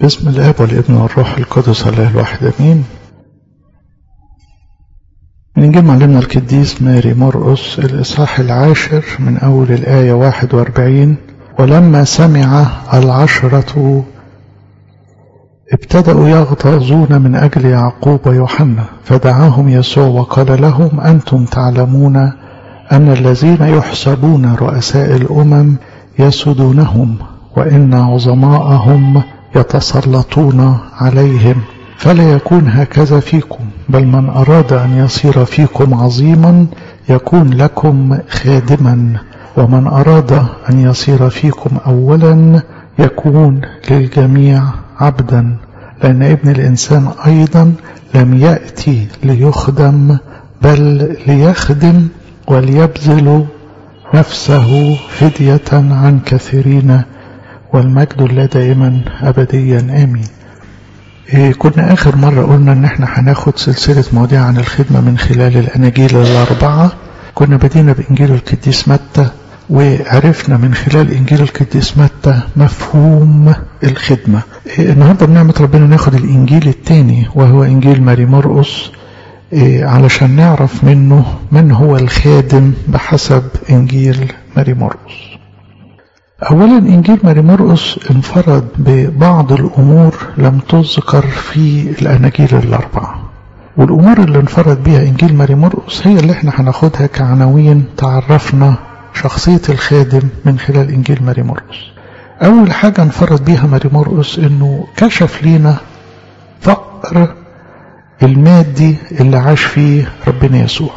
باسم الاب والابن والروح القدس الله الواحد امين من انجيل معلمنا القديس ماري مرقس الاصحاح العاشر من اول الايه 41 ولما سمع العشرة ابتدأوا يغتاظون من أجل يعقوب ويوحنا فدعاهم يسوع وقال لهم أنتم تعلمون أن الذين يحسبون رؤساء الأمم يسدونهم وإن عظماءهم يتسلطون عليهم فلا يكون هكذا فيكم بل من أراد أن يصير فيكم عظيما يكون لكم خادما ومن أراد أن يصير فيكم أولا يكون للجميع عبدا لأن ابن الإنسان أيضا لم يأتي ليخدم بل ليخدم وليبذل نفسه فدية عن كثيرين والمجد لا دائما أبديا آمين إيه كنا آخر مرة قلنا إن إحنا هناخد سلسلة مواضيع عن الخدمة من خلال الأناجيل الأربعة كنا بدينا بإنجيل القديس متى وعرفنا من خلال إنجيل القديس متى مفهوم الخدمة إيه النهاردة بنعمة ربنا ناخد الإنجيل الثاني وهو إنجيل ماري مرقس إيه علشان نعرف منه من هو الخادم بحسب إنجيل ماري مرقس أولا إنجيل ماري مرقس انفرد ببعض الأمور لم تذكر في الأناجيل الأربعة والأمور اللي انفرد بها إنجيل ماري مرقس هي اللي احنا هناخدها كعناوين تعرفنا شخصية الخادم من خلال إنجيل ماري مرقس أول حاجة انفرد بيها ماري مرقس إنه كشف لينا فقر المادي اللي عاش فيه ربنا يسوع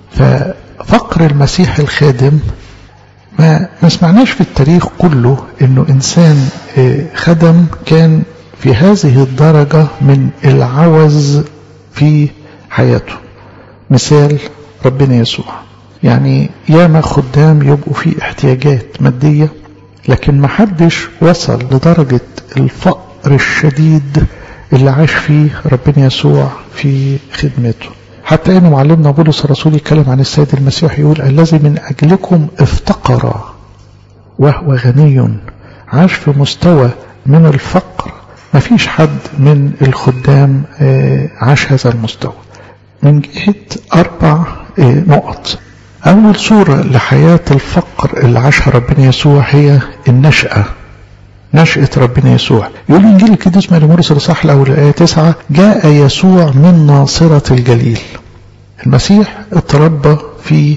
ففقر المسيح الخادم ما ما سمعناش في التاريخ كله انه انسان خدم كان في هذه الدرجة من العوز في حياته مثال ربنا يسوع يعني ياما خدام يبقوا في احتياجات مادية لكن ما حدش وصل لدرجة الفقر الشديد اللي عاش فيه ربنا يسوع في خدمته حتى ان معلمنا بولس الرسول يتكلم عن السيد المسيح يقول الذي من اجلكم افتقر وهو غني عاش في مستوى من الفقر ما فيش حد من الخدام عاش هذا المستوى من جهة أربع نقط أول صورة لحياة الفقر اللي عاشها ربنا يسوع هي النشأة نشأة ربنا يسوع يقول إنجيل القديس ماري مرقس الإصحاح الأول آية 9 جاء يسوع من ناصرة الجليل المسيح اتربى في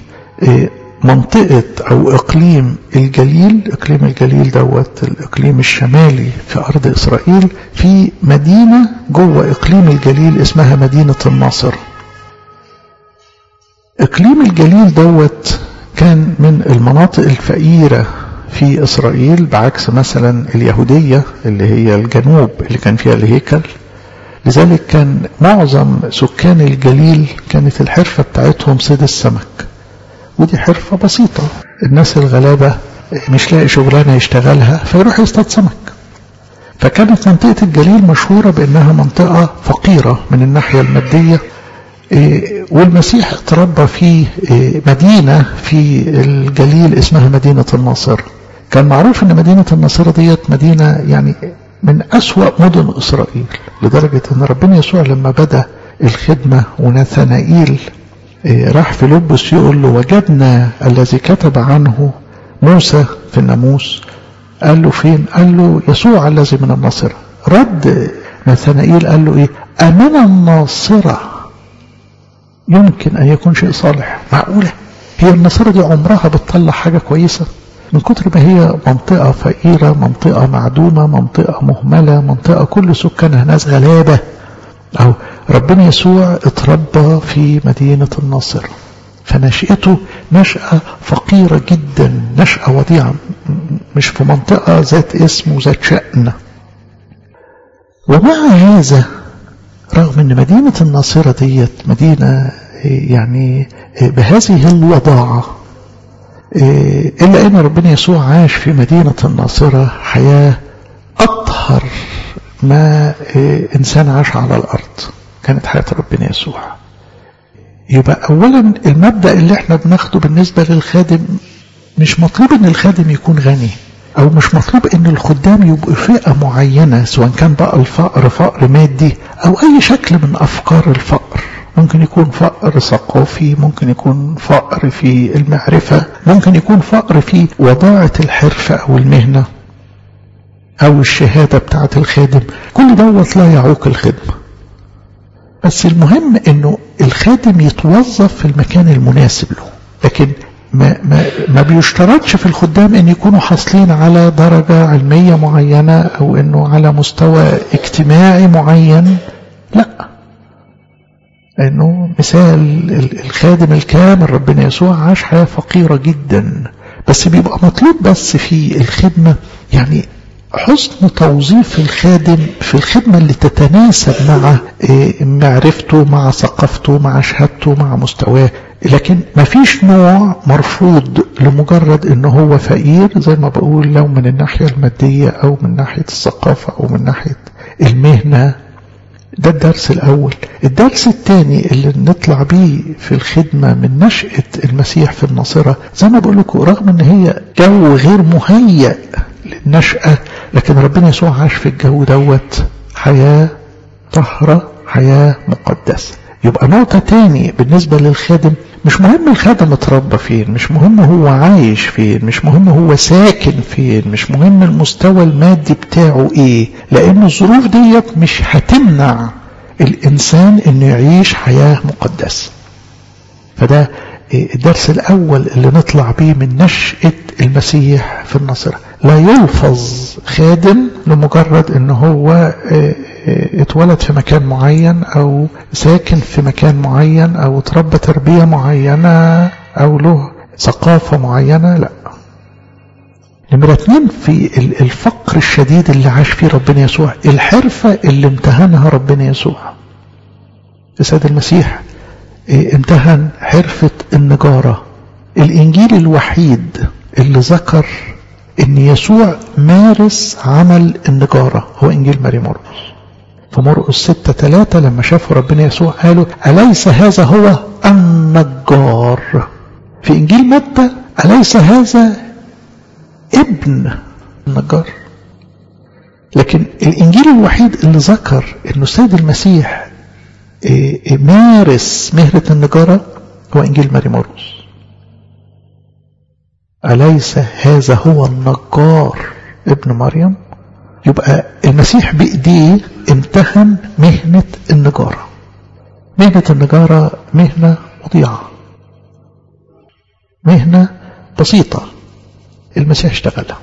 منطقة أو إقليم الجليل إقليم الجليل دوت الإقليم الشمالي في أرض إسرائيل في مدينة جوه إقليم الجليل اسمها مدينة الناصر إقليم الجليل دوت كان من المناطق الفقيرة في إسرائيل بعكس مثلا اليهودية اللي هي الجنوب اللي كان فيها الهيكل لذلك كان معظم سكان الجليل كانت الحرفة بتاعتهم صيد السمك ودي حرفة بسيطة الناس الغلابة مش لاقي شغلانة يشتغلها فيروح يصطاد سمك فكانت منطقة الجليل مشهورة بأنها منطقة فقيرة من الناحية المادية والمسيح اتربى في مدينة في الجليل اسمها مدينة الناصر كان معروف ان مدينة الناصرة ديت مدينة يعني من أسوأ مدن إسرائيل لدرجة ان ربنا يسوع لما بدأ الخدمة وناثنائيل راح في لبس يقول له وجدنا الذي كتب عنه موسى في الناموس قال له فين قال له يسوع الذي من الناصرة رد ناثنائيل قال له ايه أمن الناصرة يمكن أن يكون شيء صالح معقولة هي النصارى دي عمرها بتطلع حاجة كويسة من كتر ما هي منطقة فقيرة منطقة معدومة منطقة مهملة منطقة كل سكانها ناس غلابة أو ربنا يسوع اتربى في مدينة الناصر فنشأته نشأة فقيرة جدا نشأة وضيعة مش في منطقة ذات اسم وذات شأن ومع هذا رغم ان مدينة الناصرة ديت مدينة يعني بهذه الوضاعة إلا أن ربنا يسوع عاش في مدينة الناصرة حياة أطهر ما إنسان عاش على الأرض كانت حياة ربنا يسوع يبقى أولا المبدأ اللي احنا بناخده بالنسبة للخادم مش مطلوب ان الخادم يكون غني او مش مطلوب ان الخدام يبقوا فئة معينة سواء كان بقى الفقر فقر مادي او اي شكل من افكار الفقر ممكن يكون فقر ثقافي ممكن يكون فقر في المعرفة ممكن يكون فقر في وضاعة الحرفة او المهنة او الشهادة بتاعة الخادم كل دوت لا يعوق الخدمة بس المهم انه الخادم يتوظف في المكان المناسب له لكن ما, ما, ما بيشترطش في الخدام ان يكونوا حاصلين على درجة علمية معينة او انه على مستوى اجتماعي معين لا انه مثال الخادم الكامل ربنا يسوع عاش حياة فقيرة جدا بس بيبقى مطلوب بس في الخدمة يعني حسن توظيف الخادم في الخدمة اللي تتناسب مع معرفته مع ثقافته مع شهادته مع مستواه لكن ما فيش نوع مرفوض لمجرد ان هو فقير زي ما بقول لو من الناحية المادية او من ناحية الثقافة او من ناحية المهنة ده الدرس الاول الدرس الثاني اللي نطلع بيه في الخدمة من نشأة المسيح في الناصرة زي ما بقول لكم رغم ان هي جو غير مهيأ للنشأة لكن ربنا يسوع عاش في الجو دوت حياة طهرة حياة مقدسة يبقى نقطة تاني بالنسبة للخادم مش مهم الخادم اتربى فين مش مهم هو عايش فين مش مهم هو ساكن فين مش مهم المستوى المادي بتاعه ايه لان الظروف ديت مش هتمنع الانسان انه يعيش حياة مقدسة فده الدرس الاول اللي نطلع بيه من نشأة المسيح في النصرة لا يلفظ خادم لمجرد ان هو اتولد في مكان معين او ساكن في مكان معين او اتربى تربية معينة او له ثقافة معينة لا نمرة اتنين في الفقر الشديد اللي عاش فيه ربنا يسوع الحرفة اللي امتهنها ربنا يسوع السيد المسيح امتهن حرفة النجارة الانجيل الوحيد اللي ذكر ان يسوع مارس عمل النجارة هو انجيل ماري مرقس فمرقس ستة ثلاثة لما شافوا ربنا يسوع قالوا أليس هذا هو النجار في إنجيل متى أليس هذا ابن النجار لكن الإنجيل الوحيد اللي ذكر أنه السيد المسيح مارس مهنة النجارة هو إنجيل ماري مرقس أليس هذا هو النجار ابن مريم يبقى المسيح بإيديه امتهن مهنة النجارة مهنة النجارة مهنة وضيعة مهنة بسيطة المسيح اشتغلها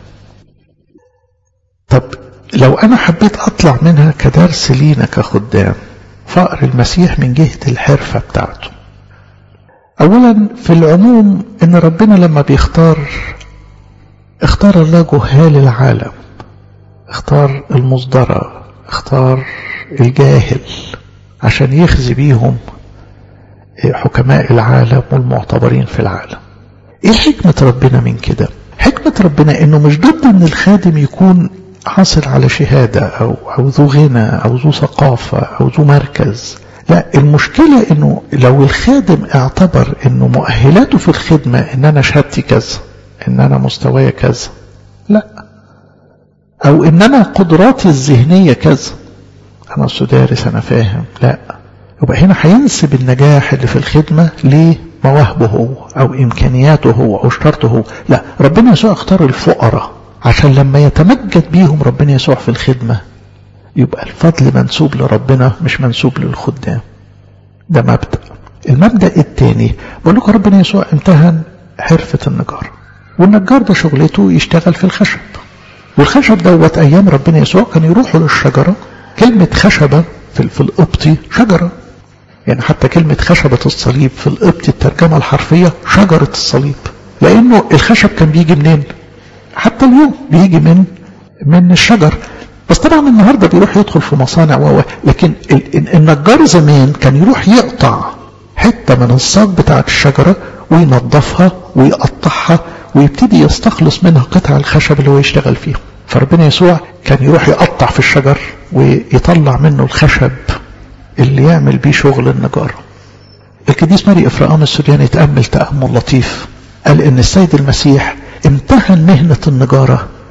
طب لو أنا حبيت أطلع منها كدرس لينا كخدام فقر المسيح من جهة الحرفة بتاعته أولا في العموم إن ربنا لما بيختار اختار الله جهال العالم اختار المصدرة اختار الجاهل عشان يخزي بيهم حكماء العالم والمعتبرين في العالم ايه حكمة ربنا من كده حكمة ربنا انه مش ضد ان الخادم يكون حاصل على شهادة او, أو ذو غنى او ذو ثقافة او ذو مركز لا المشكلة انه لو الخادم اعتبر انه مؤهلاته في الخدمة ان انا شهادتي كذا ان انا مستواي كذا لا او ان انا قدراتي الذهنية كذا انا دارس انا فاهم لا يبقى هنا هينسب النجاح اللي في الخدمة لمواهبه هو او امكانياته هو او شطارته هو لا ربنا يسوع اختار الفقراء عشان لما يتمجد بيهم ربنا يسوع في الخدمة يبقى الفضل منسوب لربنا مش منسوب للخدام ده مبدأ المبدأ الثاني بقول لكم ربنا يسوع امتهن حرفة النجار والنجار ده شغلته يشتغل في الخشب والخشب دوت ايام ربنا يسوع كان يروحوا للشجره كلمه خشبه في, في القبطي شجره يعني حتى كلمه خشبه الصليب في القبطي الترجمه الحرفيه شجره الصليب لانه الخشب كان بيجي منين حتى اليوم بيجي من من الشجر بس طبعا النهارده بيروح يدخل في مصانع و لكن النجار زمان كان يروح يقطع حته من الساق بتاعه الشجره وينظفها ويقطعها ويبتدي يستخلص منها قطع الخشب اللي هو يشتغل فيه فربنا يسوع كان يروح يقطع في الشجر ويطلع منه الخشب اللي يعمل بيه شغل النجارة القديس ماري إفرام السورياني تأمل تأمل لطيف قال إن السيد المسيح امتهن مهنة النجارة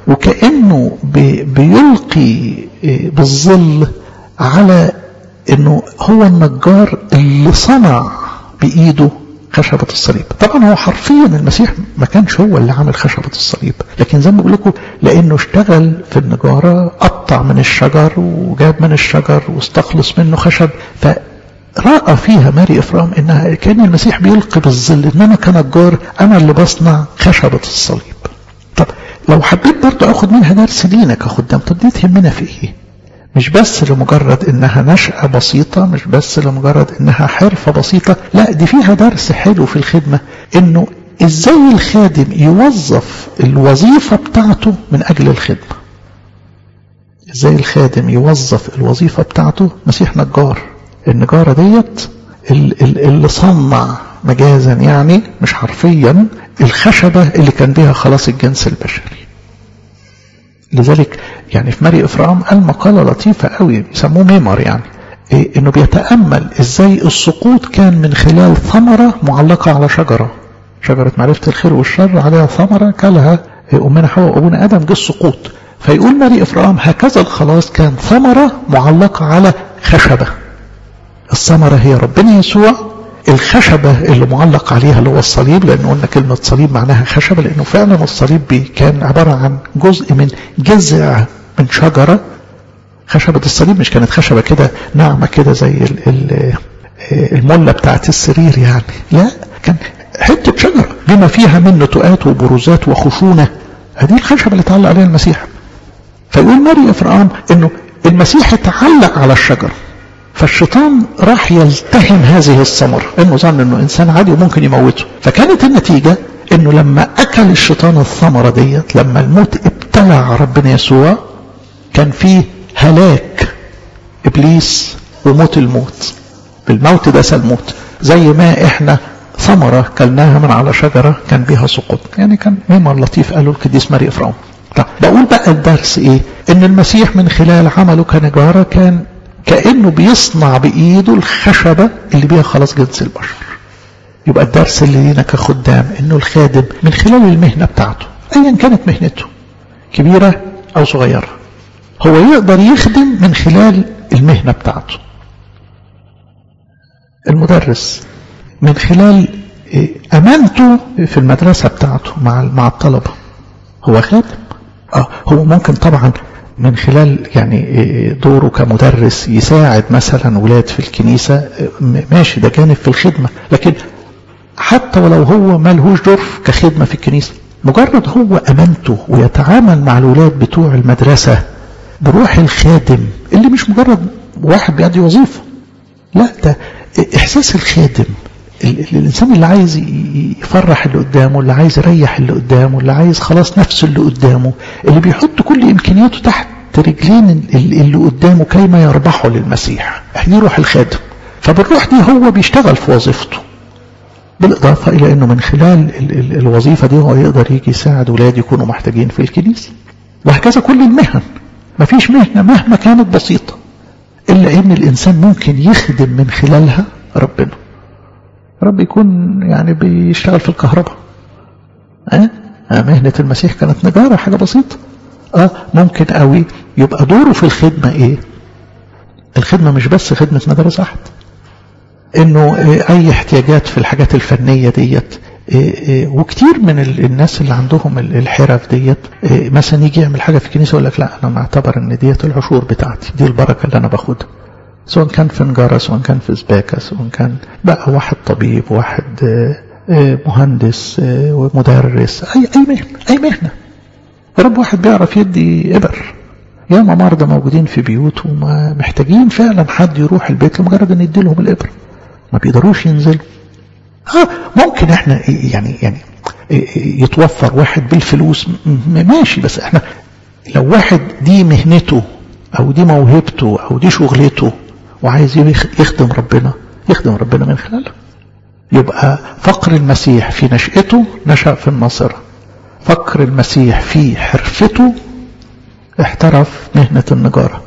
وكأنه بيلقي بالظل على انه هو النجار اللي صنع بايده خشبة الصليب طبعا هو حرفيا المسيح ما كانش هو اللي عامل خشبة الصليب لكن زي ما بقول لكم لانه اشتغل في النجارة قطع من الشجر وجاب من الشجر واستخلص منه خشب فرأى فيها ماري افرام انها كان المسيح بيلقي بالظل ان انا كنجار انا اللي بصنع خشبة الصليب طب لو حبيت برضه اخد منها درس لينا كخدام طب دي تهمنا في ايه مش بس لمجرد انها نشأة بسيطة مش بس لمجرد انها حرفة بسيطة لا دي فيها درس حلو في الخدمة انه ازاي الخادم يوظف الوظيفة بتاعته من اجل الخدمة ازاي الخادم يوظف الوظيفة بتاعته مسيح نجار النجارة ديت اللي صنع مجازا يعني مش حرفيا الخشبة اللي كان بيها خلاص الجنس البشري لذلك يعني في ماري افرام قال مقالة لطيفة قوي يسموه ميمر يعني إيه انه بيتأمل ازاي السقوط كان من خلال ثمرة معلقة على شجرة شجرة معرفة الخير والشر عليها ثمرة كلها أمنا حواء وأبونا آدم جه السقوط فيقول ماري إفرام هكذا الخلاص كان ثمرة معلقة على خشبة الثمرة هي ربنا يسوع الخشبة اللي معلق عليها اللي هو الصليب لأنه قلنا كلمة صليب معناها خشبة لأنه فعلا الصليب كان عبارة عن جزء من جذع من شجرة خشبة الصليب مش كانت خشبة كده ناعمة كده زي الملة بتاعت السرير يعني لا كان حتة شجرة بما فيها من نتوءات وبروزات وخشونة هذه الخشبة اللي اتعلق عليها المسيح فيقول ماري افرام انه المسيح اتعلق على الشجرة فالشيطان راح يلتهم هذه الثمرة انه ظن انه انسان عادي وممكن يموته فكانت النتيجة انه لما اكل الشيطان الثمرة ديت لما الموت ابتلع ربنا يسوع كان فيه هلاك ابليس وموت الموت بالموت داس الموت زي ما احنا ثمرة كلناها من على شجرة كان بها سقوط يعني كان ميمر لطيف قالوا القديس ماري افرام طب بقول بقى الدرس ايه ان المسيح من خلال عمله كنجارة كان كأنه بيصنع بإيده الخشبة اللي بيها خلاص جنس البشر يبقى الدرس اللي لينا كخدام انه الخادم من خلال المهنة بتاعته ايا كانت مهنته كبيرة او صغيرة هو يقدر يخدم من خلال المهنة بتاعته المدرس من خلال امانته في المدرسة بتاعته مع مع الطلبة هو خادم اه هو ممكن طبعا من خلال يعني دوره كمدرس يساعد مثلا ولاد في الكنيسة ماشي ده جانب في الخدمة لكن حتى ولو هو ملهوش دور كخدمة في الكنيسة مجرد هو أمانته ويتعامل مع الولاد بتوع المدرسة بروح الخادم اللي مش مجرد واحد بيأدي وظيفة لا ده إحساس الخادم الإنسان اللي عايز يفرح اللي قدامه اللي عايز يريح اللي قدامه اللي عايز خلاص نفسه اللي قدامه اللي بيحط كل إمكانياته تحت رجلين اللي قدامه كيما يربحه للمسيح دي روح الخادم فبالروح دي هو بيشتغل في وظيفته بالإضافة إلى أنه من خلال ال ال الوظيفة دي هو يقدر يجي يساعد ولاد يكونوا محتاجين في الكنيسة وهكذا كل المهن مفيش مهنة مهما كانت بسيطة إلا أن الإنسان ممكن يخدم من خلالها ربنا رب يكون يعني بيشتغل في الكهرباء أه؟ مهنة المسيح كانت نجارة حاجة بسيطة اه ممكن قوي يبقى دوره في الخدمة ايه الخدمة مش بس خدمة مدارس احد انه اي احتياجات في الحاجات الفنية ديت وكتير من الناس اللي عندهم الحرف ديت مثلا يجي يعمل حاجة في الكنيسة يقول لك لا انا معتبر ان ديت العشور بتاعتي دي البركة اللي انا باخدها سواء كان في نجارة سواء كان في سباكة سواء كان بقى واحد طبيب واحد مهندس ومدرس اي اي مهنة اي مهنة رب واحد بيعرف يدي إبر ياما مرضى موجودين في بيوت وما محتاجين فعلا حد يروح البيت لمجرد ان يدي لهم الإبر ما بيقدروش ينزلوا اه ممكن احنا يعني يعني يتوفر واحد بالفلوس ماشي بس احنا لو واحد دي مهنته او دي موهبته او دي شغلته وعايز يخدم ربنا يخدم ربنا من خلاله يبقى فقر المسيح في نشأته نشأ في الناصره فكر المسيح في حرفته احترف مهنة النجارة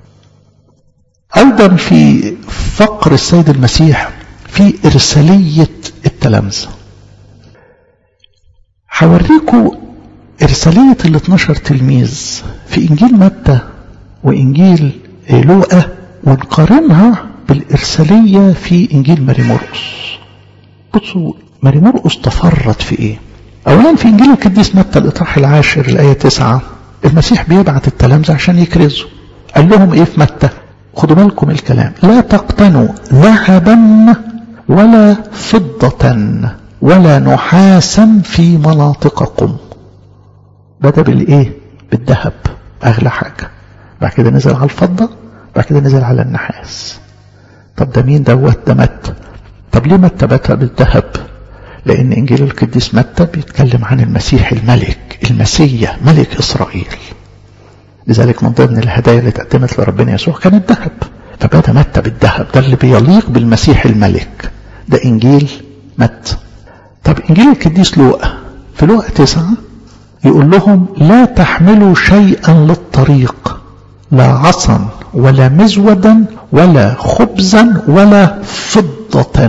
أيضا في فقر السيد المسيح في إرسالية التلامذة هوريكم إرسالية ال 12 تلميذ في إنجيل متى وإنجيل لوقا ونقارنها بالإرسالية في إنجيل ماري مرقس بصوا ماري مرقس تفرد في إيه أولا في إنجيل القديس متى الإطراح العاشر الآية 9 المسيح بيبعت التلامذة عشان يكرزوا قال لهم إيه في متى خدوا بالكم الكلام لا تقتنوا ذهبا ولا فضة ولا نحاسا في مناطقكم بدأ بالإيه بالذهب أغلى حاجة بعد كده نزل على الفضة بعد كده نزل على النحاس طب ده مين دوت ده متى طب ليه متى بدأ بالذهب لأن إنجيل القديس متى بيتكلم عن المسيح الملك المسيح ملك إسرائيل لذلك من ضمن الهدايا اللي تقدمت لربنا يسوع كان الذهب فبدأ متى بالذهب ده اللي بيليق بالمسيح الملك ده إنجيل متى طب إنجيل القديس لوقا في لوقا تسعة يقول لهم لا تحملوا شيئا للطريق لا عصا ولا مزودا ولا خبزا ولا فضة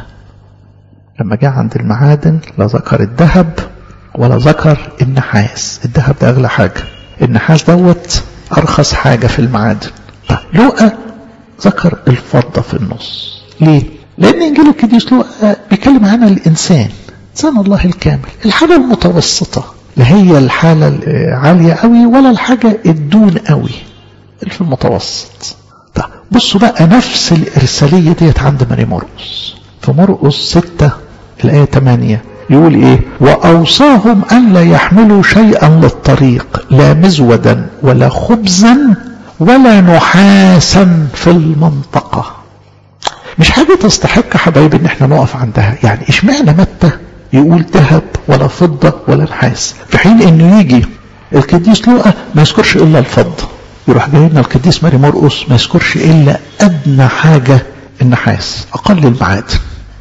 لما جاء عند المعادن لا ذكر الذهب ولا ذكر النحاس الذهب ده أغلى حاجة النحاس دوت أرخص حاجة في المعادن طيب لوقا ذكر الفضة في النص ليه؟ لأن إنجيل القديس لوقا بيتكلم عن الإنسان إنسان الله الكامل الحالة المتوسطة لا هي الحالة العالية قوي ولا الحاجة الدون قوي اللي في المتوسط طيب بصوا بقى نفس الإرسالية ديت عند ماري مرقس في مرقس ستة الآية 8 يقول إيه وأوصاهم أن لا يحملوا شيئا للطريق لا مزودا ولا خبزا ولا نحاسا في المنطقة مش حاجة تستحق حبايبي ان احنا نقف عندها يعني اشمعنى متى يقول ذهب ولا فضة ولا نحاس في حين انه يجي القديس لوقا ما يذكرش الا الفضة يروح جاي لنا القديس ماري مرقس ما يذكرش الا ادنى حاجة النحاس اقل المعادن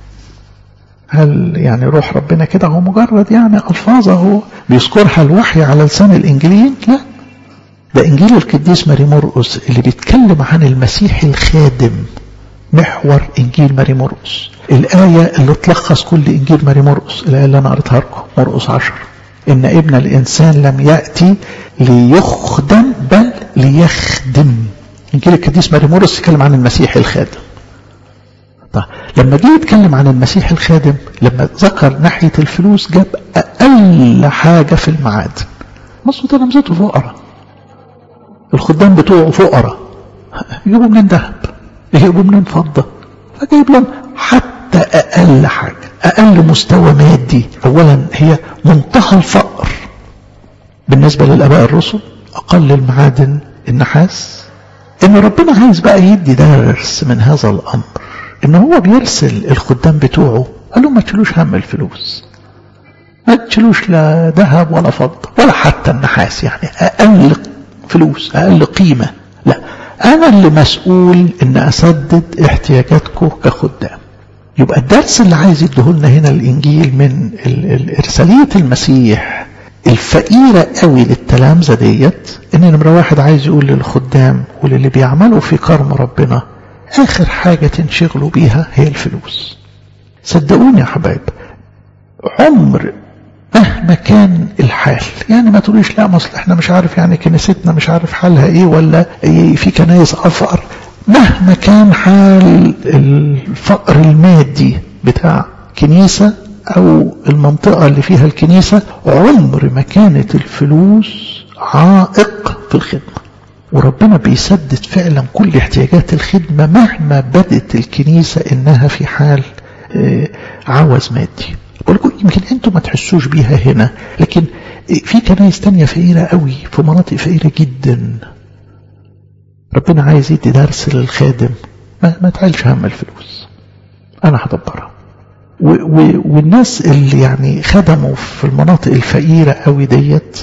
هل يعني روح ربنا كده هو مجرد يعني الفاظه بيذكرها الوحي على لسان الانجيليين لا ده انجيل القديس ماري مرقس اللي بيتكلم عن المسيح الخادم محور انجيل ماري مرقس الايه اللي تلخص كل انجيل ماري مرقس الايه اللي انا قريتها لكم مرقس 10 ان ابن الانسان لم ياتي ليخدم بل ليخدم انجيل القديس ماري مرقس يتكلم عن المسيح الخادم طيب لما جه يتكلم عن المسيح الخادم لما ذكر ناحيه الفلوس جاب اقل حاجه في المعادن مصر تلامذته فقراء الخدام بتوعه فقراء يجيبوا منين ذهب يجيبوا منين فضه فجايب لهم حتى اقل حاجه اقل مستوى مادي اولا هي منتهى الفقر بالنسبه للاباء الرسل اقل المعادن النحاس ان ربنا عايز بقى يدي درس من هذا الامر ان هو بيرسل الخدام بتوعه قال لهم ما تشيلوش هم الفلوس ما تشيلوش لا ذهب ولا فضه ولا حتى النحاس يعني اقل فلوس اقل قيمه لا انا اللي مسؤول ان اسدد احتياجاتكم كخدام يبقى الدرس اللي عايز يديهولنا هنا الانجيل من ارساليه المسيح الفقيرة قوي للتلامذة ديت ان نمرة واحد عايز يقول للخدام وللي بيعملوا في كرم ربنا اخر حاجة تنشغلوا بيها هي الفلوس صدقوني يا حبايب عمر مهما كان الحال يعني ما تقوليش لا مصل احنا مش عارف يعني كنيستنا مش عارف حالها ايه ولا إيه في كنايس افقر مهما كان حال الفقر المادي بتاع كنيسة او المنطقة اللي فيها الكنيسة عمر ما كانت الفلوس عائق في الخدمة وربنا بيسدد فعلا كل احتياجات الخدمة مهما بدت الكنيسة انها في حال عوز مادي بقول يمكن انتم ما تحسوش بيها هنا لكن في كنايس تانية فقيرة قوي في مناطق فقيرة جدا ربنا عايز يدي درس للخادم ما, ما تعيلش هم الفلوس انا هدبرها والناس اللي يعني خدموا في المناطق الفقيرة قوي ديت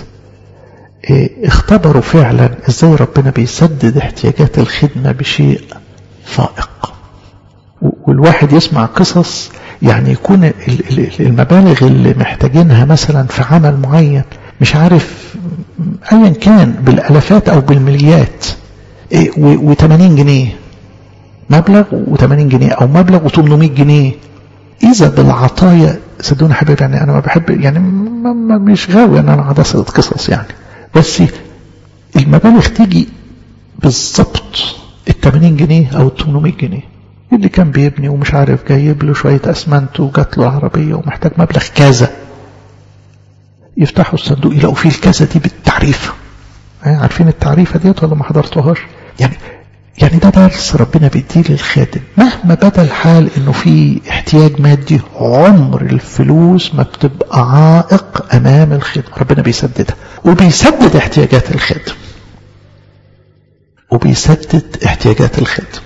اختبروا فعلا ازاي ربنا بيسدد احتياجات الخدمة بشيء فائق والواحد يسمع قصص يعني يكون المبالغ اللي محتاجينها مثلا في عمل معين مش عارف ايا كان بالالافات او بالمليات و80 جنيه مبلغ و80 جنيه او مبلغ و800 جنيه اذا بالعطايا صدقوني حبيبي يعني انا ما بحب يعني ما ما مش غاوي ان انا اقعد اسرد قصص يعني بس المبالغ تيجي بالظبط ال 80 جنيه او ال 800 جنيه اللي كان بيبني ومش عارف جايب له شويه اسمنت وجات له عربيه ومحتاج مبلغ كذا يفتحوا الصندوق يلاقوا فيه الكذا دي بالتعريفه عارفين التعريفه ديت ولا ما حضرتوهاش يعني يعني ده درس ربنا بيديه للخادم مهما بدا الحال انه في احتياج مادي عمر الفلوس ما بتبقى عائق امام الخدمه ربنا بيسددها وبيسدد احتياجات الخادم وبيسدد احتياجات الخادم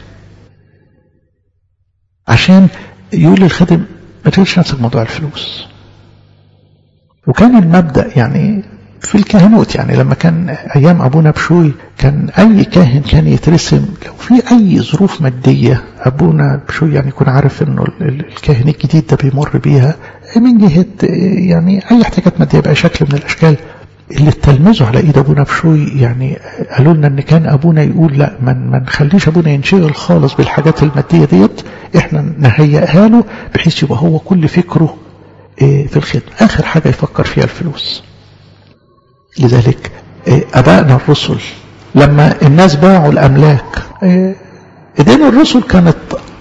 عشان يقول للخادم ما تشغلش نفسك موضوع الفلوس وكان المبدا يعني في الكهنوت يعني لما كان أيام أبونا بشوي كان أي كاهن كان يترسم لو في أي ظروف مادية أبونا بشوي يعني يكون عارف إنه الكاهن الجديد ده بيمر بيها من جهة يعني أي احتياجات مادية بأي شكل من الأشكال اللي تلمذوا على ايد ابونا بشوي يعني قالوا لنا ان كان ابونا يقول لا ما من نخليش ابونا ينشغل خالص بالحاجات الماديه ديت احنا نهيئها له بحيث يبقى هو كل فكره في الخدمه اخر حاجه يفكر فيها الفلوس لذلك أبائنا الرسل لما الناس باعوا الأملاك إيدين الرسل كانت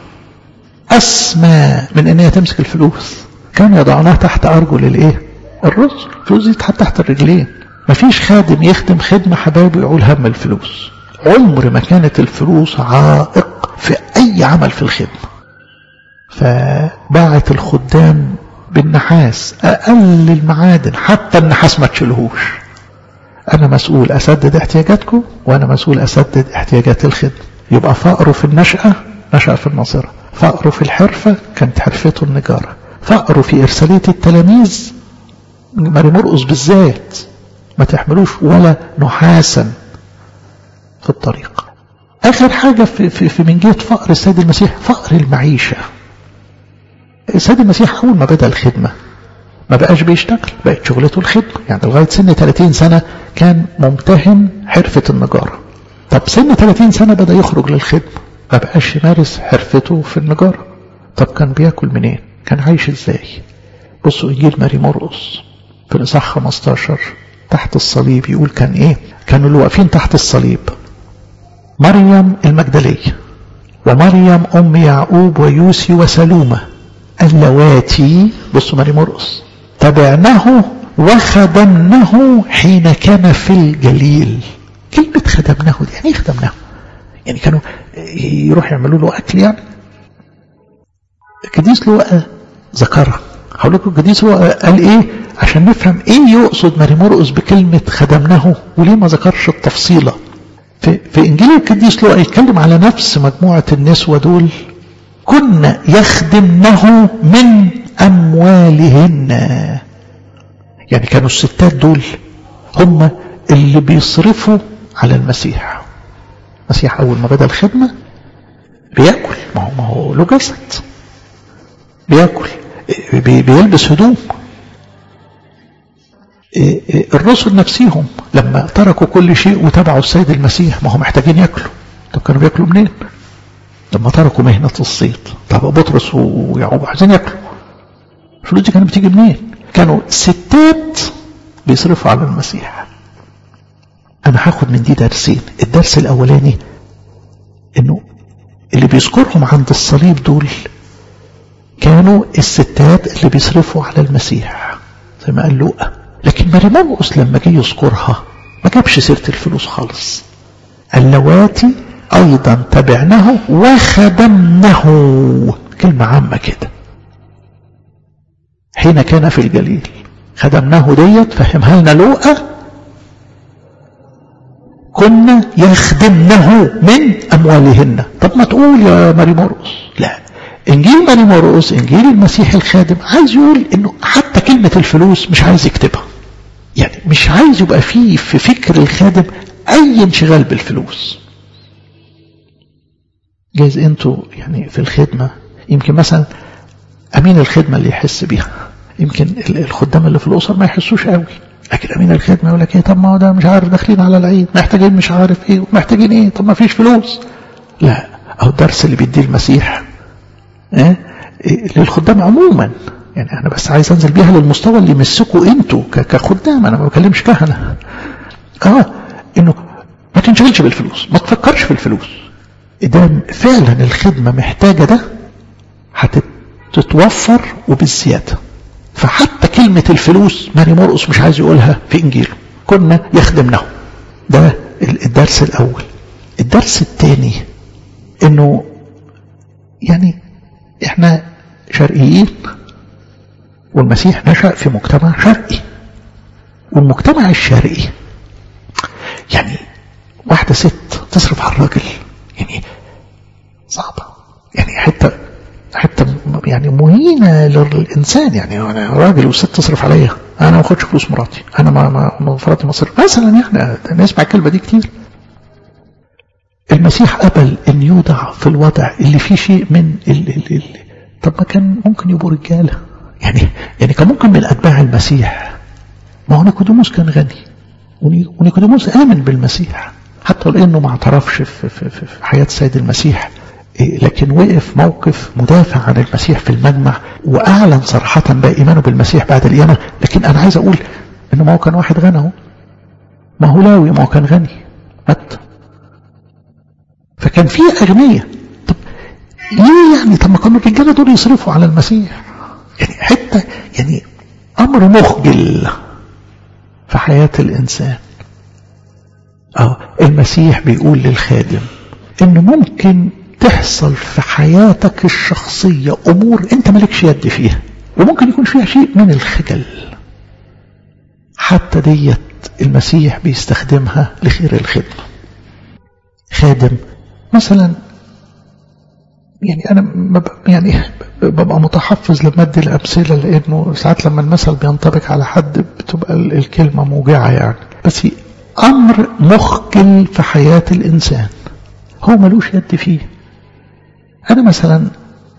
أسمى من أن هي تمسك الفلوس كانوا يضعونها تحت أرجل الإيه؟ الرسل الفلوس دي تحت تحت الرجلين مفيش خادم يخدم خدمة حبايبه يقول هم الفلوس عمر ما كانت الفلوس عائق في أي عمل في الخدمة فباعت الخدام بالنحاس أقل المعادن حتى النحاس ما تشيلهوش أنا مسؤول أسدد احتياجاتكم وأنا مسؤول أسدد احتياجات الخدمة يبقى فقره في النشأة نشأ في الناصرة فقره في الحرفة كانت حرفته النجارة فقره في إرسالية التلاميذ ماري مرقص بالذات ما تحملوش ولا نحاسا في الطريق آخر حاجة في, في, في من جهة فقر السيد المسيح فقر المعيشة السيد المسيح أول ما بدأ الخدمة ما بقاش بيشتغل بقت شغلته الخدمة يعني لغاية سن 30 سنة كان ممتهن حرفة النجارة طب سن 30 سنة بدأ يخرج للخدمة ما بقاش يمارس حرفته في النجارة طب كان بياكل منين كان عايش ازاي بصوا انجيل ماري مرقص في الاصحاح 15 تحت الصليب يقول كان ايه كانوا اللي واقفين تحت الصليب مريم المجدلية ومريم ام يعقوب ويوسي وسلومة اللواتي بصوا ماري مرقص تبعناه وخدمنه حين كان في الجليل كلمة خدمناه دي يعني ايه خدمناه يعني كانوا يروح يعملوا له أكل يعني القديس لوقا ذكرها هقول لكم القديس لوقا قال ايه عشان نفهم ايه يقصد ماري مرقس بكلمة خدمناه وليه ما ذكرش التفصيلة في, في انجيل القديس لوقا يتكلم على نفس مجموعة النسوة دول كنا يخدمنه من أموالهن يعني كانوا الستات دول هم اللي بيصرفوا على المسيح المسيح أول ما بدأ الخدمة بياكل ما هو, ما هو له جسد بياكل بي بيلبس هدوم الرسل نفسهم لما تركوا كل شيء وتبعوا السيد المسيح ما هم محتاجين ياكلوا طب كانوا بياكلوا منين لما تركوا مهنة الصيد طب بطرس ويعقوب عايزين ياكلوا الفلوس دي كانت بتيجي منين كانوا ستات بيصرفوا على المسيح انا هاخد من دي درسين الدرس الاولاني انه اللي بيذكرهم عند الصليب دول كانوا الستات اللي بيصرفوا على المسيح زي ما قال لوقا لكن ماري مرقس لما جه يذكرها ما جابش سيره الفلوس خالص اللواتي ايضا تبعناه وخدمنه كلمه عامه كده حين كان في الجليل خدمناه ديت فهمها لنا لوقا كنا يخدمنه من أموالهن طب ما تقول يا ماري مرقس لا إنجيل ماري مرقس إنجيل المسيح الخادم عايز يقول إنه حتى كلمة الفلوس مش عايز يكتبها يعني مش عايز يبقى فيه في فكر الخادم أي انشغال بالفلوس جايز انتوا يعني في الخدمة يمكن مثلا أمين الخدمة اللي يحس بيها يمكن الخدام اللي في الأسر ما يحسوش قوي لكن أمين الخدمة يقول لك إيه طب ما هو ده مش عارف داخلين على العيد محتاجين مش عارف إيه ومحتاجين إيه طب ما فيش فلوس لا أو الدرس اللي بيديه المسيح إيه؟ إيه للخدام عموما يعني انا بس عايز انزل بيها للمستوى اللي يمسكوا انتوا كخدام انا ما بكلمش كهنه اه انه ما تنشغلش بالفلوس ما تفكرش في الفلوس اذا فعلا الخدمه محتاجه ده هتتوفر وبالزياده فحتى كلمه الفلوس ماري مرقس مش عايز يقولها في انجيله كنا يخدمنه ده الدرس الاول الدرس الثاني انه يعني احنا شرقيين والمسيح نشأ في مجتمع شرقي والمجتمع الشرقي يعني واحدة ست تصرف على الراجل يعني صعبة يعني حتى حتى يعني مهينة للإنسان يعني أنا راجل وست تصرف عليا أنا ما أخدش فلوس مراتي أنا ما ما مراتي مصرف مثلا يعني نسمع الكلمة دي كتير المسيح قبل أن يوضع في الوضع اللي فيه شيء من ال ال ال طب ما كان ممكن يبقوا رجالة يعني يعني كان ممكن من أتباع المسيح ما هو نيكوديموس كان غني ونيكوديموس آمن بالمسيح حتى لأنه ما اعترفش في, في, في, في حياة السيد المسيح لكن وقف موقف مدافع عن المسيح في المجمع وأعلن صراحة بقى إيمانه بالمسيح بعد القيامة لكن أنا عايز أقول إنه ما هو كان واحد غنى اهو ما هو لاوي ما هو كان غني مات فكان في أغنياء طب ليه يعني طب ما كانوا الرجالة دول يصرفوا على المسيح يعني حتى يعني أمر مخجل في حياة الإنسان أو المسيح بيقول للخادم إن ممكن تحصل في حياتك الشخصية أمور أنت مالكش يد فيها وممكن يكون فيها شيء من الخجل حتى ديت المسيح بيستخدمها لخير الخدمة خادم مثلا يعني أنا يعني ببقى متحفظ لما أدي الأمثلة لأنه ساعات لما المثل بينطبق على حد بتبقى الكلمة موجعة يعني بس أمر مخجل في حياة الإنسان هو ملوش يد فيه أنا مثلا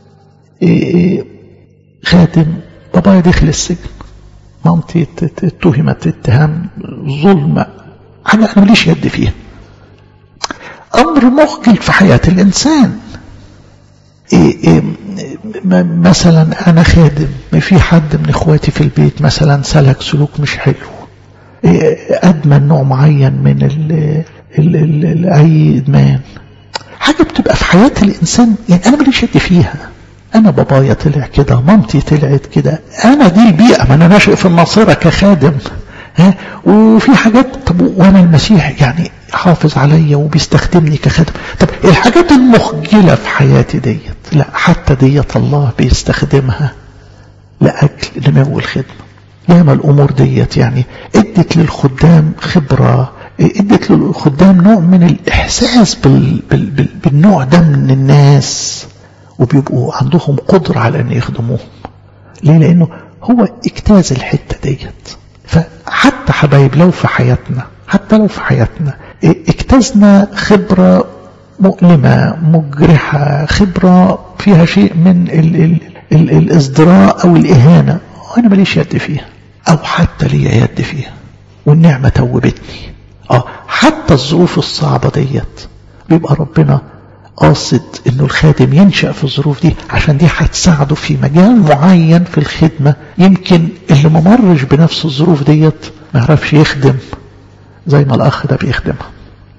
خادم بابايا دخل السجن مامتي اتهمت اتهام ظلم أنا أنا ماليش يد فيها أمر مخجل في حياة الإنسان إيه إيه مثلا أنا خادم في حد من إخواتي في البيت مثلا سلك سلوك مش حلو إيه أدمن نوع معين من ال ال ال أي إدمان حاجة بتبقى في حياة الإنسان يعني أنا ماليش يد فيها أنا بابايا طلع كده مامتي طلعت كده أنا دي البيئة ما أنا ناشئ في الناصرة كخادم ها وفي حاجات طب وأنا المسيح يعني حافظ عليا وبيستخدمني كخادم طب الحاجات المخجلة في حياتي ديت لا حتى ديت الله بيستخدمها لأجل نمو الخدمة ياما الأمور ديت يعني ادت للخدام خبرة ادت للخدام نوع من الإحساس بال بال بال بالنوع ده من الناس وبيبقوا عندهم قدرة على أن يخدموهم ليه لأنه هو اجتاز الحتة ديت فحتى حبايب لو في حياتنا حتى لو في حياتنا اجتزنا خبرة مؤلمة مجرحة خبرة فيها شيء من ال ال ال الازدراء أو الإهانة وأنا ماليش يد فيها أو حتى لي يد فيها والنعمة توبتني اه حتى الظروف الصعبة ديت بيبقى ربنا قاصد انه الخادم ينشأ في الظروف دي عشان دي هتساعده في مجال معين في الخدمة يمكن اللي ما مرش بنفس الظروف ديت ما يعرفش يخدم زي ما الأخ ده بيخدمها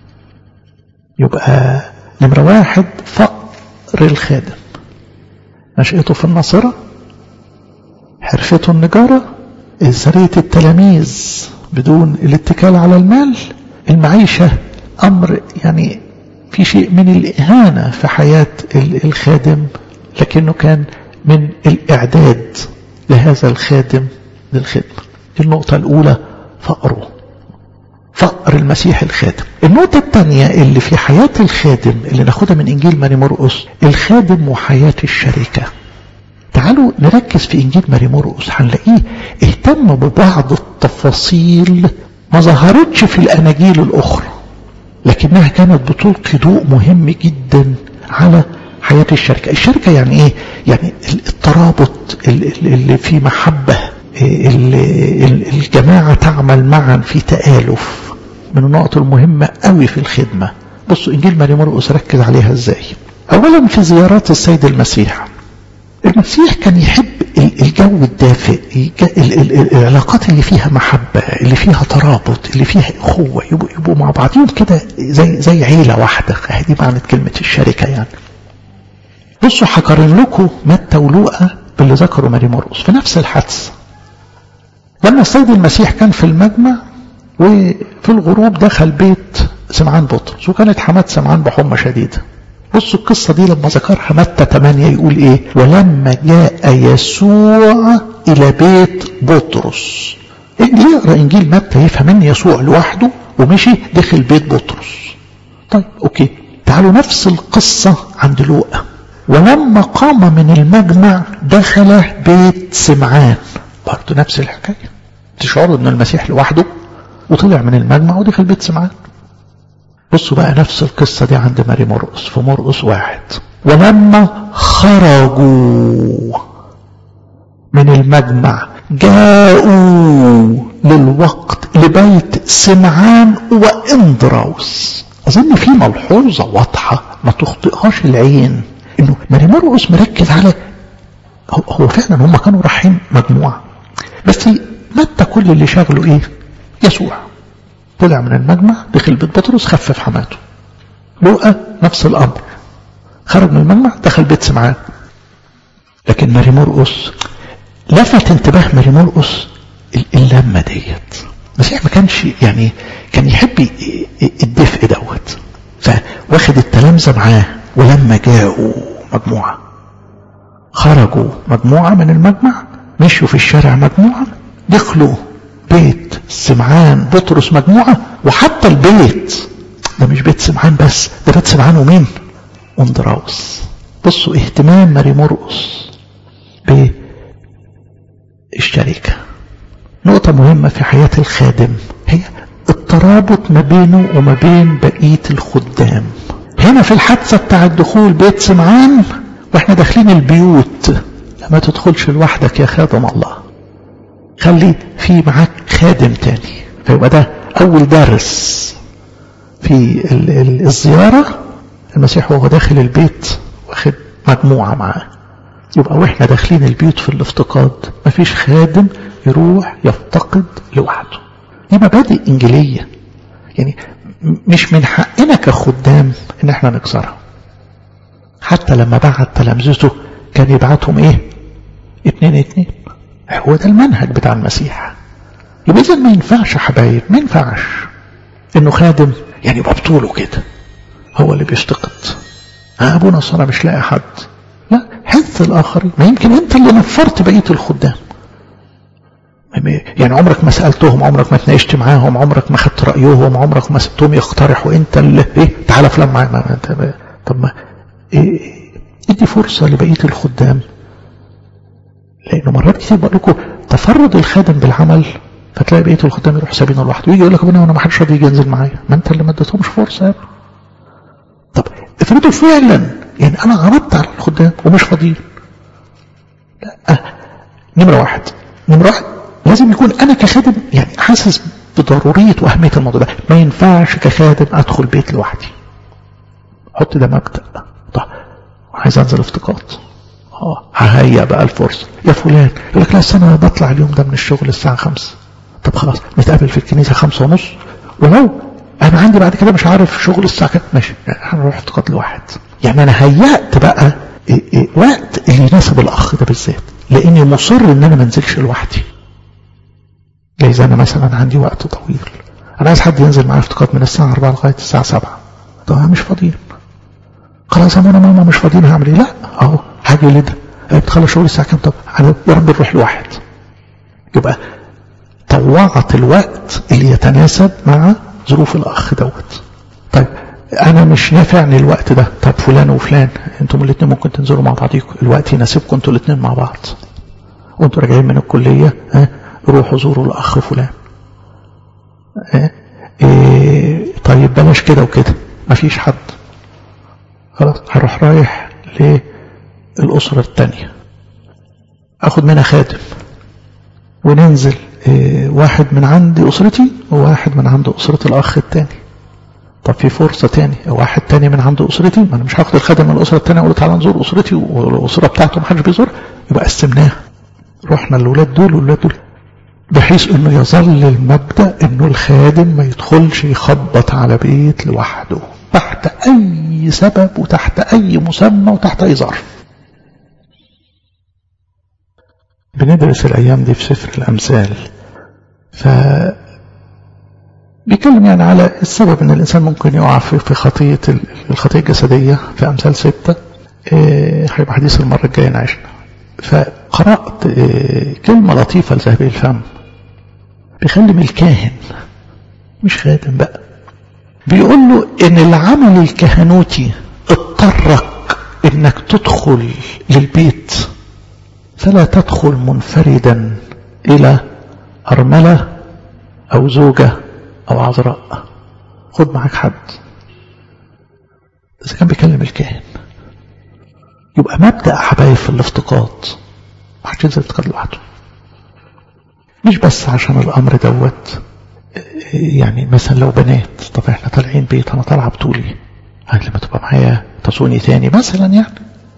يبقى نمرة واحد فقر الخادم نشأته في الناصرة حرفته النجارة إزرية التلاميذ بدون الاتكال على المال المعيشة أمر يعني في شيء من الإهانة في حياة الخادم لكنه كان من الإعداد لهذا الخادم للخدمة النقطة الأولى فقره فقر المسيح الخادم النقطة الثانية اللي في حياة الخادم اللي ناخدها من إنجيل ماري مرقس الخادم وحياة الشركة تعالوا نركز في إنجيل ماري مرقس هنلاقيه اهتم ببعض التفاصيل ما ظهرتش في الأناجيل الأخرى لكنها كانت بتلقي ضوء مهم جدا على حياة الشركة الشركة يعني ايه يعني الترابط اللي في محبة الجماعة تعمل معا في تآلف من النقط المهمة قوي في الخدمة بصوا إنجيل ماري مرقس ركز عليها ازاي أولا في زيارات السيد المسيح المسيح كان يحب الجو الدافئ العلاقات اللي فيها محبة اللي فيها ترابط اللي فيها أخوة يبقوا, يبقوا مع بعضهم كده زي زي عيلة واحدة هذه معنى كلمة الشركة يعني بصوا هقارن لكم متى ولوقا باللي ذكروا ماري مرقس في نفس الحادثة لما السيد المسيح كان في المجمع وفي الغروب دخل بيت سمعان بطرس وكانت حماة سمعان بحمى شديدة بصوا القصة دي لما ذكرها متى 8 يقول ايه ولما جاء يسوع الى بيت بطرس اللي يقرا انجيل متى يفهم ان يسوع لوحده ومشي دخل بيت بطرس طيب اوكي تعالوا نفس القصة عند لوقا ولما قام من المجمع دخل بيت سمعان برضه نفس الحكاية تشعروا ان المسيح لوحده وطلع من المجمع ودخل بيت سمعان بصوا بقى نفس القصة دي عند ماري مرقس في مرقس واحد ولما خرجوا من المجمع جاءوا للوقت لبيت سمعان واندراوس اظن في ملحوظة واضحة ما تخطئهاش العين انه ماري مرقس مركز على هو فعلا هم كانوا رايحين مجموعة بس متى كل اللي شغله ايه يسوع طلع من المجمع دخل بيت بطرس خفف حماته لوقا نفس الامر خرج من المجمع دخل بيت سمعان لكن ماري مرقس لفت انتباه ماري مرقس اللمة ديت المسيح ما كانش يعني كان يحب الدفء دوت فواخد التلامذة معاه ولما جاءوا مجموعة خرجوا مجموعة من المجمع مشوا في الشارع مجموعة دخلوا بيت سمعان بطرس مجموعة وحتى البيت ده مش بيت سمعان بس ده بيت سمعان ومين واندراوس بصوا اهتمام ماري مرقس بالشركة نقطة مهمة في حياة الخادم هي الترابط ما بينه وما بين بقية الخدام هنا في الحادثة بتاع الدخول بيت سمعان واحنا داخلين البيوت ما تدخلش لوحدك يا خادم الله خلي في معاك خادم تاني فيبقى ده أول درس في الزيارة المسيح وهو داخل البيت واخد مجموعة معاه يبقى واحنا داخلين البيوت في الافتقاد مفيش خادم يروح يفتقد لوحده دي مبادئ إنجيلية يعني مش من حقنا كخدام ان احنا نكسرها حتى لما بعت تلامذته كان يبعتهم ايه اتنين اتنين هو ده المنهج بتاع المسيح يبقى اذا ما ينفعش حبايب ما ينفعش انه خادم يعني يبقى بطوله كده هو اللي بيفتقد ابونا اصل انا مش لاقي حد لا حث الاخرين ما يمكن انت اللي نفرت بقيه الخدام يعني عمرك ما سألتهم عمرك ما تناقشت معاهم عمرك ما خدت رأيهم عمرك ما سبتهم يقترحوا انت اللي ايه تعالى فلان معايا ما انت طب ما إيه ادي فرصة لبقية الخدام لانه مرات كتير بقول لكم تفرد الخادم بالعمل فتلاقي بقية الخدام يروح سابينه لوحده ويجي يقول لك انا ما حدش راضي يجي ينزل معايا ما انت اللي ما اديتهمش فرصة يا طب افرضوا فعلا يعني انا عرضت على الخدام ومش فاضيين لا نمرة واحد نمرة واحد لازم يكون انا كخادم يعني حاسس بضرورية واهمية الموضوع ده ما ينفعش كخادم ادخل بيت لوحدي حط ده مبدأ طب عايز انزل افتقاد اه ههيئ بقى الفرصة يا فلان يقول لك لا انا بطلع اليوم ده من الشغل الساعة خمسة طب خلاص نتقابل في الكنيسة خمسة ونص ولو انا عندي بعد كده مش عارف شغل الساعة كام ماشي هنروح افتقاد لواحد يعني انا هيأت بقى إيه إيه وقت اللي يناسب الاخ ده بالذات لاني مصر ان انا ما انزلش لوحدي إذا أنا مثلا عندي وقت طويل أنا عايز حد ينزل معايا افتقاد من الساعة 4 لغاية الساعة 7 طب مش فاضيين خلاص يا ماما ماما مش فاضيين هعمل ايه لا اهو حاجة لده بتخلص شغل الساعة كام طب يا رب نروح لواحد يبقى طوعت الوقت اللي يتناسب مع ظروف الأخ دوت طيب أنا مش نافعني الوقت ده طب فلان وفلان أنتم الاثنين ممكن تنزلوا مع بعضيكم الوقت يناسبكم أنتوا الاثنين مع بعض وأنتوا راجعين من الكلية ها روحوا زوروا الأخ فلان اه ايه طيب بلاش كده وكده مفيش حد خلاص هروح رايح للأسرة التانية أخد منها خادم وننزل ايه واحد من عند أسرتي وواحد من عند أسرة الأخ التاني طب في فرصة تاني واحد تاني من عند أسرتي ما أنا مش هاخد الخادم من الأسرة التانية أقول تعالى نزور أسرتي والأسرة بتاعته محدش بيزورها يبقى قسمناها رحنا الولاد دول والولاد دول بحيث انه يظل المبدأ انه الخادم ما يدخلش يخبط على بيت لوحده تحت اي سبب وتحت اي مسمى وتحت اي ظرف بندرس الايام دي في سفر الامثال ف بيتكلم يعني على السبب ان الانسان ممكن يقع في خطيه الخطيه الجسديه في امثال سته هيبقى حديث المره الجايه نعيشنا فقرات كلمه لطيفه لذهبي الفم بيخلم الكاهن مش خادم بقى بيقول له ان العمل الكهنوتي اضطرك انك تدخل للبيت فلا تدخل منفردا الى ارمله او زوجه او عذراء خد معاك حد اذا كان بيكلم الكاهن يبقى مبدا حبايب في الافتقاد ما حدش ينزل افتقاد لوحده مش بس عشان الامر دوت يعني مثلا لو بنات طب احنا طالعين بيت انا طالعه بطولي هاي لما تبقى معايا تصوني تاني مثلا يعني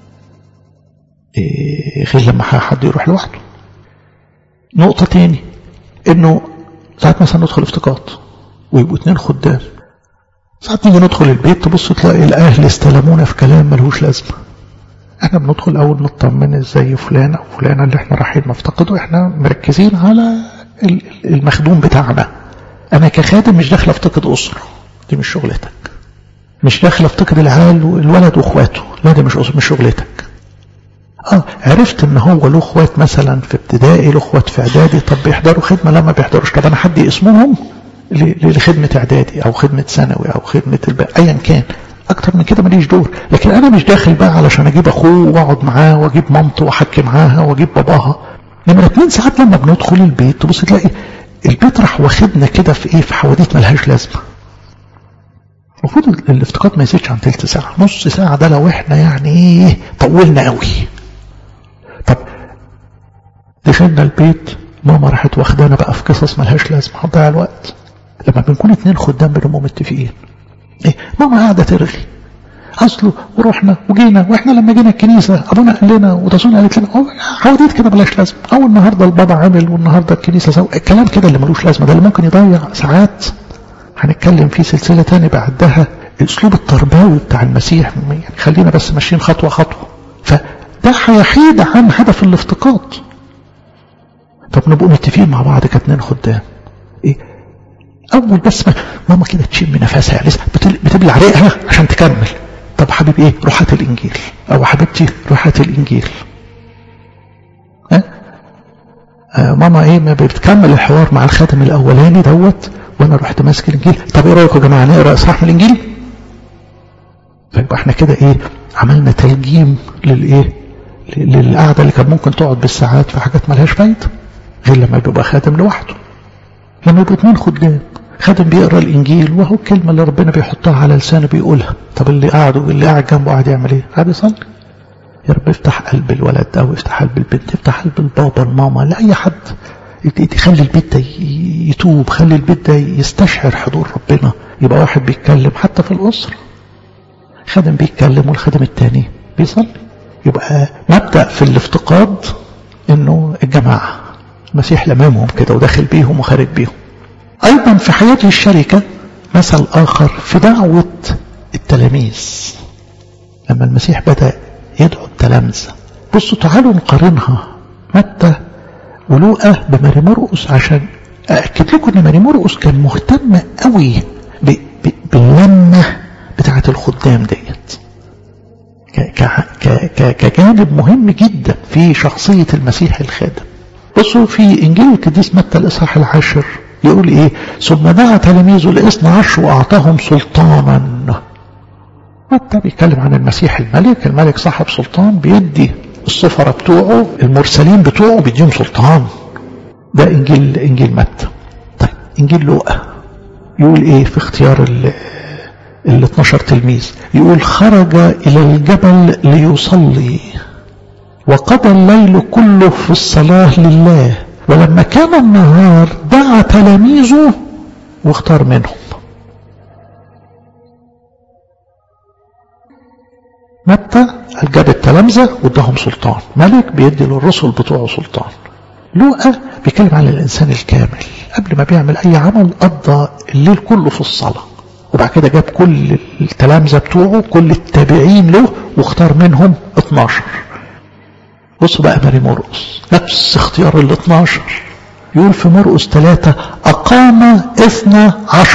إيه غير لما حد يروح لوحده نقطة تاني انه ساعات مثلا ندخل افتقاد ويبقوا اتنين خدام ساعات نيجي ندخل البيت تبص تلاقي الاهل استلمونا في كلام ملهوش لازمه احنا بندخل اول نطمن ازاي فلان او فلانه اللي احنا رايحين نفتقده احنا مركزين على المخدوم بتاعنا انا كخادم مش داخل افتقد اسره دي مش شغلتك مش داخل افتقد العيال والولد واخواته لا دي مش مش شغلتك اه عرفت ان هو له اخوات مثلا في ابتدائي له اخوات في اعدادي طب بيحضروا خدمه لا ما بيحضروش طب انا حدي اسمهم لخدمه اعدادي او خدمه ثانوي او خدمه الب... ايا كان اكتر من كده ماليش دور لكن انا مش داخل بقى علشان اجيب اخوه واقعد معاه واجيب مامته واحكي معاها واجيب باباها نمرة اتنين ساعات لما بندخل البيت تبص تلاقي البيت راح واخدنا كده في ايه في حواديت ملهاش لازمه المفروض الافتقاد ما يزيدش عن تلت ساعه نص ساعه ده لو احنا يعني ايه طولنا قوي طب دخلنا البيت ماما راحت واخدانا بقى في قصص ملهاش لازمه هتضيع الوقت لما بنكون اتنين خدام بنبقوا متفقين ايه ماما قاعده ترغي اصله ورحنا وجينا واحنا لما جينا الكنيسه ابونا قال لنا وتصون قالت لنا حواديت كده ملهاش لازمه او النهارده البابا عمل والنهارده الكنيسه سوى الكلام كده اللي ملوش لازمه ده اللي ممكن يضيع ساعات هنتكلم فيه سلسله تاني بعدها الاسلوب التربوي بتاع المسيح يعني خلينا بس ماشيين خطوه خطوه فده هيحيد عن هدف الافتقاد طب نبقوا متفقين مع بعض كاتنين خدام ايه اول بس ما ماما كده تشم نفسها لسه بتبلع ريقها عشان تكمل طب حبيبي ايه روح هات الانجيل او حبيبتي روح هات الانجيل ها آه ماما ايه ما بتكمل الحوار مع الخاتم الاولاني دوت وانا رحت ماسك الانجيل طب ايه رايكم يا جماعه نقرا اصحاح من الانجيل فيبقى احنا كده ايه عملنا تلجيم للايه للقعده اللي كان ممكن تقعد بالساعات في حاجات مالهاش فايده غير لما بيبقى خاتم لوحده لما يبقوا اتنين خدام خادم بيقرا الانجيل وهو الكلمه اللي ربنا بيحطها على لسانه بيقولها طب اللي قاعد اللي قاعد جنبه قاعد يعمل ايه؟ قاعد يصلي يا رب افتح قلب الولد او افتح قلب البنت افتح قلب البابا الماما لاي حد خلي البيت ده يتوب خلي البيت ده يستشعر حضور ربنا يبقى واحد بيتكلم حتى في الاسره خادم بيتكلم والخادم التاني بيصلي يبقى مبدا في الافتقاد انه الجماعه المسيح لمامهم كده وداخل بيهم وخارج بيهم أيضا في حياة الشركة مثل آخر في دعوة التلاميذ لما المسيح بدأ يدعو التلامذة بصوا تعالوا نقارنها متى ولوقا بماري مرقس عشان أأكد لكم إن ماري مرقس كان مهتم قوي باللمة بتاعة الخدام ديت كجانب مهم جدا في شخصية المسيح الخادم بصوا في إنجيل القديس متى الإصحاح العاشر يقول إيه ثم دعا تلاميذه الاثنى عشر وأعطاهم سلطانا متى بيتكلم عن المسيح الملك الملك صاحب سلطان بيدي السفراء بتوعه المرسلين بتوعه بيديهم سلطان ده إنجيل إنجيل متى طيب إنجيل لوقا يقول إيه في اختيار ال 12 تلميذ يقول خرج إلى الجبل ليصلي وقضى الليل كله في الصلاة لله ولما كان النهار دعا تلاميذه واختار منهم متى جاب التلامذة واداهم سلطان ملك بيدي للرسل بتوعه سلطان لوقا بيتكلم عن الإنسان الكامل قبل ما بيعمل أي عمل قضى الليل كله في الصلاة وبعد كده جاب كل التلامذة بتوعه كل التابعين له واختار منهم 12 بصوا بقى ماري مرقس نفس اختيار ال 12 يقول في مرقس ثلاثة أقام اثنى عشر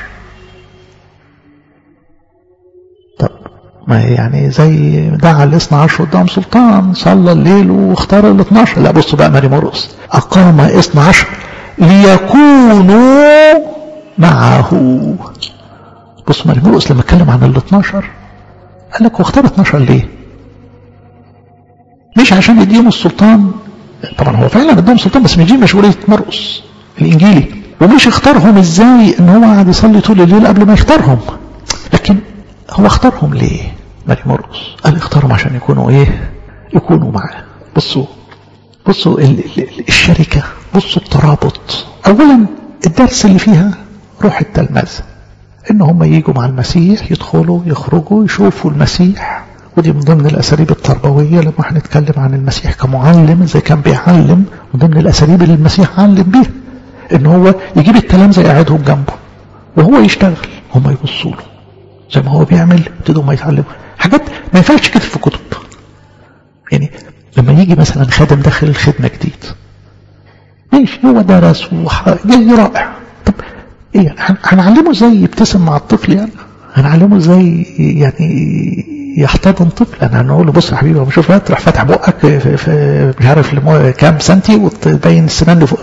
طب ما يعني زي دعا الاثنى عشر قدام سلطان صلى الليل واختار ال 12 لا بصوا بقى ماري مرقس أقام اثنى عشر ليكونوا معه بص ماري مرقس لما اتكلم عن ال 12 قال لك واختار 12 ليه؟ مش عشان يديهم السلطان طبعا هو فعلا اداهم سلطان بس مش دي مشغوليه مرقس الانجيلي ومش اختارهم ازاي ان هو قاعد يصلي طول الليل قبل ما يختارهم لكن هو اختارهم ليه؟ ماري مرقس قال اختارهم عشان يكونوا ايه؟ يكونوا معاه بصوا بصوا ال ال الشركه بصوا الترابط اولا الدرس اللي فيها روح التلمذه ان هم يجوا مع المسيح يدخلوا يخرجوا يشوفوا المسيح ودي من ضمن الاساليب التربويه لما هنتكلم عن المسيح كمعلم ازاي كان بيعلم من ضمن الاساليب اللي المسيح علم بيها ان هو يجيب التلامذه يقعدهم جنبه وهو يشتغل هم يبصوا له زي ما هو بيعمل يبتدوا ما يتعلموا حاجات ما ينفعش كده في كتب يعني لما يجي مثلا خادم داخل الخدمه جديد ماشي هو درس جاي رائع طب ايه هنعلمه ازاي يبتسم مع الطفل يعني هنعلمه ازاي يعني يحتضن طفل انا هنقول له بص يا حبيبي شوف تروح فاتح بقك في, في مش عارف كام سنتي وتبين السنان اللي فوق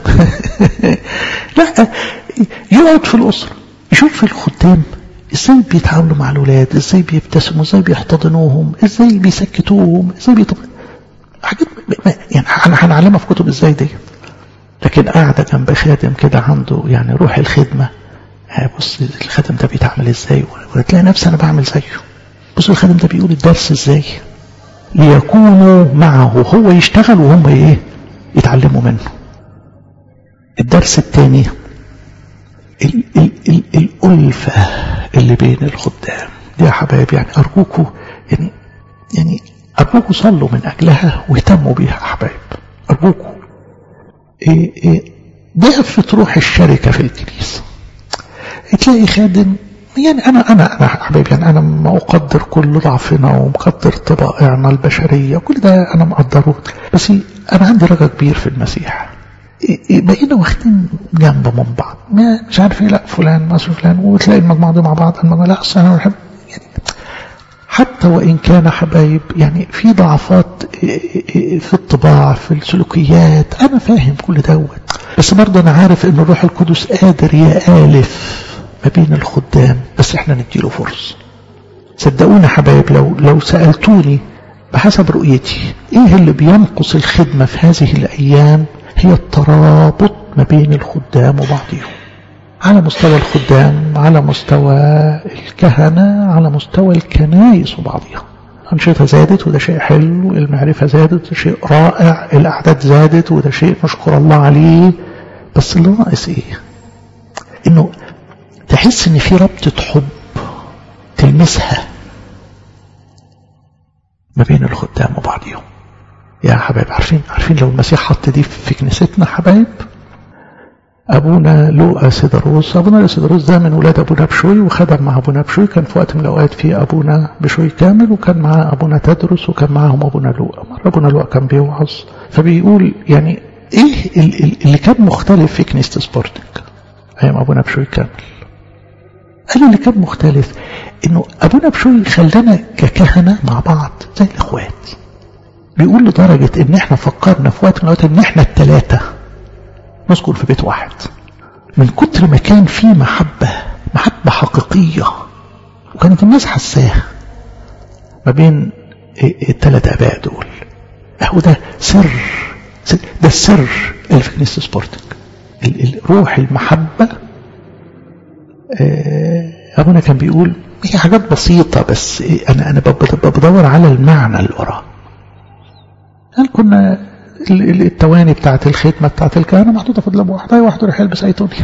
لا يقعد في الاسره يشوف في الخدام ازاي بيتعاملوا مع الاولاد ازاي بيبتسموا ازاي بيحتضنوهم ازاي بيسكتوهم ازاي بيطب... حاجات يعني هنعلمها في كتب ازاي دي لكن قاعده جنب خادم كده عنده يعني روح الخدمه بص الخادم ده بيتعامل ازاي وتلاقي نفسي انا بعمل زيه بص الخادم ده بيقول الدرس ازاي ليكونوا معه هو يشتغل وهم ايه يتعلموا منه الدرس الثاني ال ال ال الألفة اللي بين الخدام دي يا حبايب يعني أرجوكوا يعني يعني أرجوكوا صلوا من أجلها واهتموا بيها يا حبايب أرجوكوا إيه إيه ضعفت روح الشركة في الكنيسة تلاقي خادم يعني أنا أنا أنا حبيبي يعني أنا ما أقدر كل ضعفنا ومقدر طبائعنا البشرية كل ده أنا مقدره بس أنا عندي رجا كبير في المسيح بقينا واخدين جنب من بعض مش عارف ايه لا فلان مصر فلان وتلاقي المجموعه دي مع بعض المجموعه لا اصل انا بحب يعني حتى وان كان حبايب يعني في ضعفات في الطباع في السلوكيات انا فاهم كل دوت بس برضه انا عارف ان الروح القدس قادر يالف ما بين الخدام بس احنا نديله فرصه صدقوني حبايب لو لو سالتوني بحسب رؤيتي ايه اللي بينقص الخدمه في هذه الايام هي الترابط ما بين الخدام وبعضهم على مستوى الخدام على مستوى الكهنة على مستوى الكنائس وبعضها أنشطة زادت وده شيء حلو المعرفة زادت وده شيء رائع الأعداد زادت وده شيء نشكر الله عليه بس اللي ناقص إيه إنه تحس إن في ربطة حب تلمسها ما بين الخدام وبعضهم يا حبايب عارفين عارفين لو المسيح حط دي في كنيستنا حبايب ابونا لوقا سيدروس ابونا لوقا سيدروس ده من ولاد ابونا بشوي وخدم مع ابونا بشوي كان في وقت من الاوقات في ابونا بشوي كامل وكان معاه ابونا تدرس وكان معاهم ابونا لوقا مره ابونا لوقا كان بيوعظ فبيقول يعني ايه اللي كان مختلف في كنيسه سبورتنج ايام ابونا بشوي كامل قال اللي كان مختلف انه ابونا بشوي خلانا ككهنه مع بعض زي الاخوات بيقول لدرجة ان احنا فكرنا في وقت من الوقت ان احنا التلاتة نسكن في بيت واحد من كتر ما كان في محبة محبة حقيقية وكانت الناس حساها ما بين الثلاث اباء دول هو ده سر ده السر اللي في كنيسة سبورتنج روح المحبة ابونا كان بيقول هي حاجات بسيطة بس انا انا بدور على المعنى اللي وراه هل كنا التواني بتاعت الختمة بتاعت الكهنة محطوطة في دولاب واحد أي واحد يروح يلبس أي تونية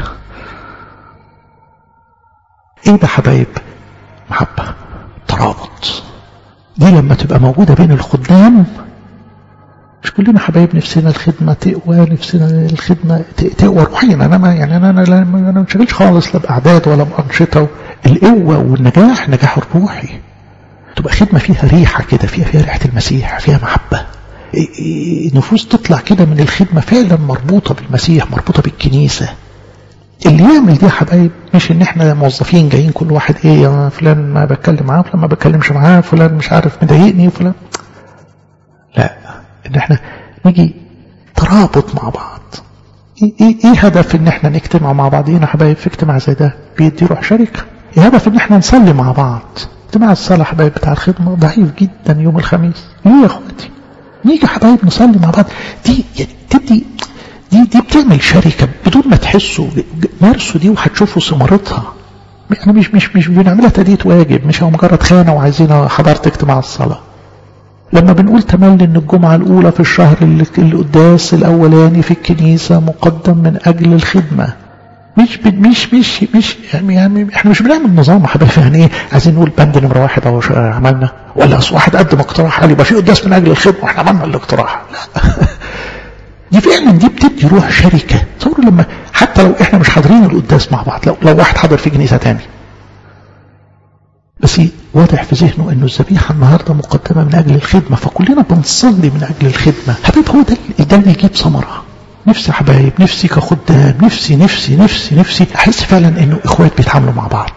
إيه ده حبايب محبة ترابط دي لما تبقى موجودة بين الخدام مش كلنا حبايب نفسنا الخدمة تقوى نفسنا الخدمة تقوى روحيا أنا ما يعني أنا أنا أنا ما انشغلش خالص لا بأعداد ولا بأنشطة القوة والنجاح النجاح الروحي تبقى خدمة فيها ريحة كده فيها فيها ريحة المسيح فيها محبة نفوس تطلع كده من الخدمة فعلا مربوطة بالمسيح مربوطة بالكنيسة اللي يعمل دي يا حبايب مش ان احنا موظفين جايين كل واحد ايه يا فلان ما بتكلم معاه فلان ما بتكلمش معاه فلان مش عارف مضايقني وفلان لا ان احنا نيجي ترابط مع بعض ايه, إيه, إيه هدف ان احنا نجتمع مع بعضينا يا حبايب في اجتماع زي ده بيدي روح شركه ايه هدف ان احنا نصلي مع بعض اجتماع الصلاه حبايب بتاع الخدمه ضعيف جدا يوم الخميس ليه يا اخواتي نيجي يا حبايب نصلي مع بعض دي يعني تدي دي دي بتعمل شركه بدون ما تحسوا مارسوا دي وهتشوفوا ثمرتها احنا مش مش مش بنعملها تأدية واجب مش هو مجرد خانه وعايزين حضرت اجتماع الصلاه لما بنقول تملي ان الجمعة الأولى في الشهر القداس الأولاني في الكنيسة مقدم من أجل الخدمة مش مش مش مش يعني, يعني احنا مش بنعمل نظام يا حبايبي يعني ايه عايزين نقول بند نمره واحد اهو عملنا ولا اصل واحد قدم اقتراح قال يبقى في قداس من اجل الخدمه واحنا عملنا الاقتراح لا دي فعلا دي بتدي روح شركه تصوروا لما حتى لو احنا مش حاضرين القداس مع بعض لو لو واحد حاضر في كنيسه تاني بس واضح في ذهنه انه الذبيحه النهارده مقدمه من اجل الخدمه فكلنا بنصلي من اجل الخدمه حبيب هو ده ده اللي يجيب ثمره نفسي حبايب نفسي كخدام نفسي نفسي نفسي نفسي احس فعلا انه اخوات بيتعاملوا مع بعض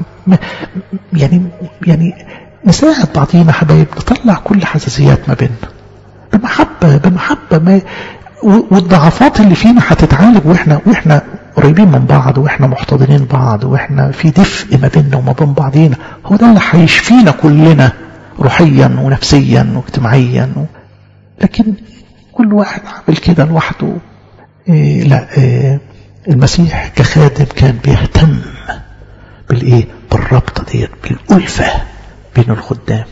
يعني يعني نساعد بعضينا حبايب نطلع كل حساسيات ما بيننا بمحبه بمحبه ما والضعفات اللي فينا هتتعالج واحنا واحنا قريبين من بعض واحنا محتضنين بعض واحنا في دفء ما بيننا وما بين بعضينا هو ده اللي هيشفينا كلنا روحيا ونفسيا واجتماعيا و... لكن كل واحد عامل كده لوحده إيه لا إيه المسيح كخادم كان بيهتم بالايه بالربطه ديت بالالفه بين الخدام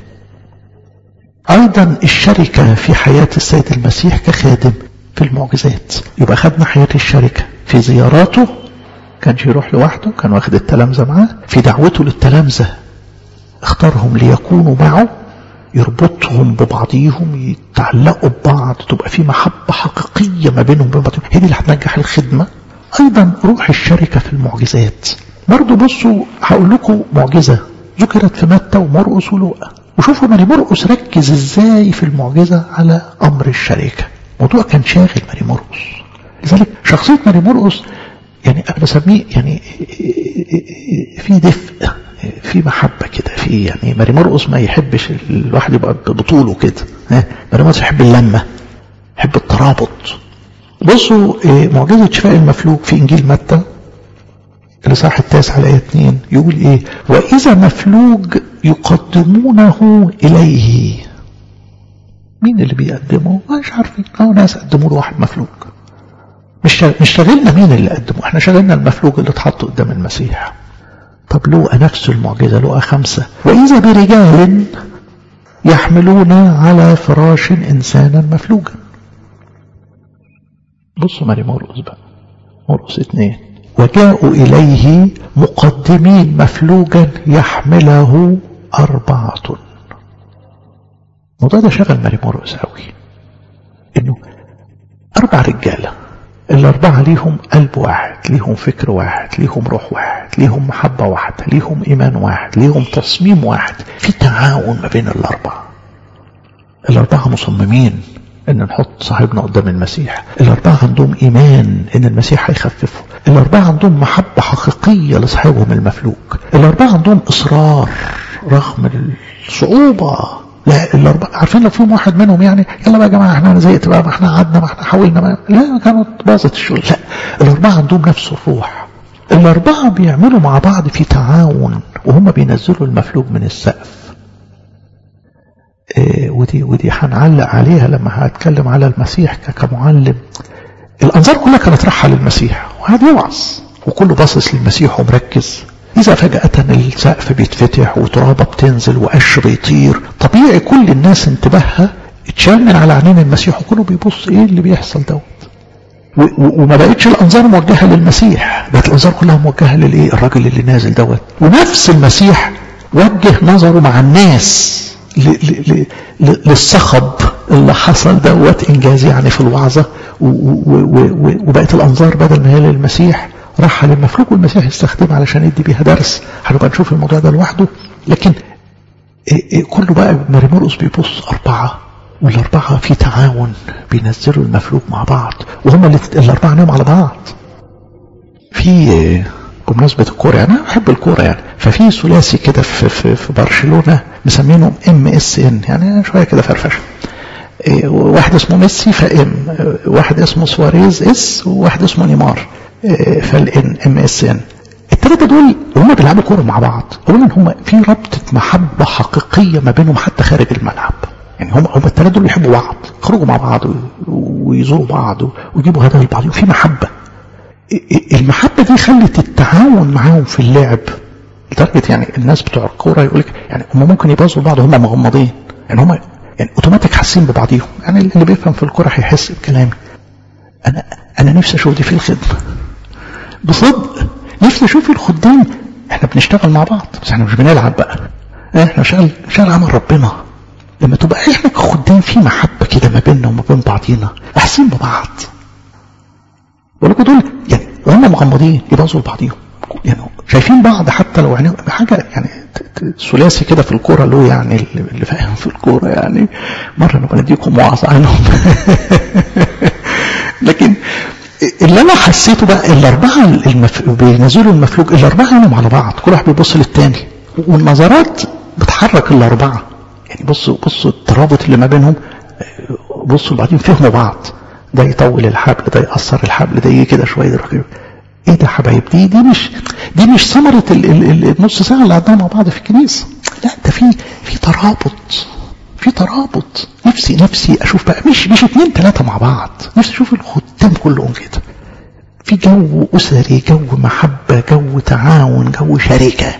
ايضا الشركه في حياه السيد المسيح كخادم في المعجزات يبقى خدنا حياه الشركه في زياراته كانش يروح لوحده كان واخد التلامذة معاه في دعوته للتلامذة اختارهم ليكونوا معه يربطهم ببعضيهم يتعلقوا ببعض تبقى في محبة حقيقية ما بينهم وبين بعضهم هي دي اللي هتنجح الخدمة أيضا روح الشركة في المعجزات برضو بصوا هقول لكم معجزة ذكرت في متى ومرقس ولوقا وشوفوا ماري مرقس ركز ازاي في المعجزة على أمر الشركة موضوع كان شاغل ماري مرقس لذلك شخصية ماري مرقس يعني أنا بسميه يعني في دفء في محبة كده في يعني ماري مرقس ما يحبش الواحد يبقى بطوله كده ماري مرقس يحب اللمة يحب الترابط بصوا معجزة شفاء المفلوج في إنجيل متى الإصحاح التاسع الآية 2 يقول إيه وإذا مفلوج يقدمونه إليه مين اللي بيقدمه مش عارفين أو ناس قدموا له واحد مفلوج مش مش شاغلنا مين اللي قدمه احنا شاغلنا المفلوج اللي اتحط قدام المسيح طب لوقا نفس المعجزة لوقا خمسة وإذا برجال يحملون على فراش إنسانا مفلوجا بصوا ماري مرقس بقى مرقس اثنين وجاءوا إليه مقدمين مفلوجا يحمله أربعة الموضوع ده شغل ماري مرقس قوي إنه أربع رجالة الأربعة ليهم قلب واحد ليهم فكر واحد ليهم روح واحد ليهم محبة واحدة ليهم إيمان واحد ليهم تصميم واحد في تعاون ما بين الأربعة الأربعة مصممين ان نحط صاحبنا قدام المسيح الاربعه عندهم ايمان ان المسيح هيخففه الاربعه عندهم محبه حقيقيه لصاحبهم المفلوج الاربعه عندهم اصرار رغم الصعوبه لا الاربعه عارفين لو فيهم واحد منهم يعني يلا بقى يا جماعه احنا زهقت بقى ما احنا قعدنا ما احنا حاولنا ما لا كانت باظت الشغل لا الاربعه عندهم نفس الروح الاربعه بيعملوا مع بعض في تعاون وهم بينزلوا المفلوج من السقف إيه ودي ودي هنعلق عليها لما هتكلم على المسيح كمعلم الانظار كلها كانت رايحه للمسيح وقعد يوعظ وكله باصص للمسيح ومركز اذا فجاه السقف بيتفتح وترابه بتنزل وقش بيطير طبيعي كل الناس انتباهها اتشال من على عينين المسيح وكله بيبص ايه اللي بيحصل دوت وما بقتش الانظار موجهه للمسيح بقت الانظار كلها موجهه للايه الراجل اللي نازل دوت ونفس المسيح وجه نظره مع الناس للصخب اللي حصل دوت انجاز يعني في الوعظة وبقت الانظار بدل ما هي للمسيح راح للمفلوك والمسيح يستخدمها علشان يدي بيها درس هنبقى نشوف الموضوع ده لوحده لكن كله بقى مريمورقس بيبص أربعة والأربعة في تعاون بينزلوا المفلوك مع بعض وهم الأربعة ناموا على بعض في بمناسبة الكورة يعني أنا بحب الكورة يعني ففي ثلاثي كده في, في, في برشلونة مسمينهم ام اس ان يعني شوية كده فرفشة واحد اسمه ميسي فام واحد اسمه سواريز اس وواحد اسمه نيمار فالان ام اس ان الثلاثه دول هم بيلعبوا كوره مع بعض اولا هم في ربطه محبه حقيقيه ما بينهم حتى خارج الملعب يعني هم هم الثلاثه دول بيحبوا بعض يخرجوا مع بعض ويزوروا بعض ويجيبوا هدايا لبعض وفي محبه المحبه دي خلت التعاون معاهم في اللعب لدرجه يعني الناس بتوع الكوره يقول لك يعني هم ممكن يبازوا بعض هم مغمضين يعني هم يعني اوتوماتيك حاسين ببعضيهم يعني اللي بيفهم في الكوره هيحس بكلامي انا انا نفسي اشوف دي في الخدمه بصدق نفسي اشوف الخدام احنا بنشتغل مع بعض بس احنا مش بنلعب بقى احنا شغل شغل عمل ربنا لما تبقى احنا كخدام في محبه كده ما بيننا وما بين بعضينا احسين ببعض ولكن دول يعني هم مغمضين يبوظوا لبعضيهم يعني شايفين بعض حتى لو يعني حاجه يعني ثلاثي كده في الكوره له يعني اللي فاهم في الكوره يعني مره نبقى نديكم وعظ عنهم لكن اللي انا حسيته بقى الاربعه المف... بينزلوا المفلوج الاربعه يناموا على بعض كل واحد بيبص للتاني والنظرات بتحرك الاربعه يعني بصوا بصوا الترابط اللي ما بينهم بصوا بعدين فهموا بعض ده يطول الحبل ده يقصر الحبل ده يجي كده شويه رقيب ايه ده حبايب دي دي مش دي مش ثمره النص ساعه اللي قعدناها مع بعض في الكنيسه لا ده في في ترابط في ترابط نفسي نفسي اشوف بقى مش مش اتنين تلاتة مع بعض نفسي اشوف الخدام كلهم كده في جو اسري جو محبة جو تعاون جو شركة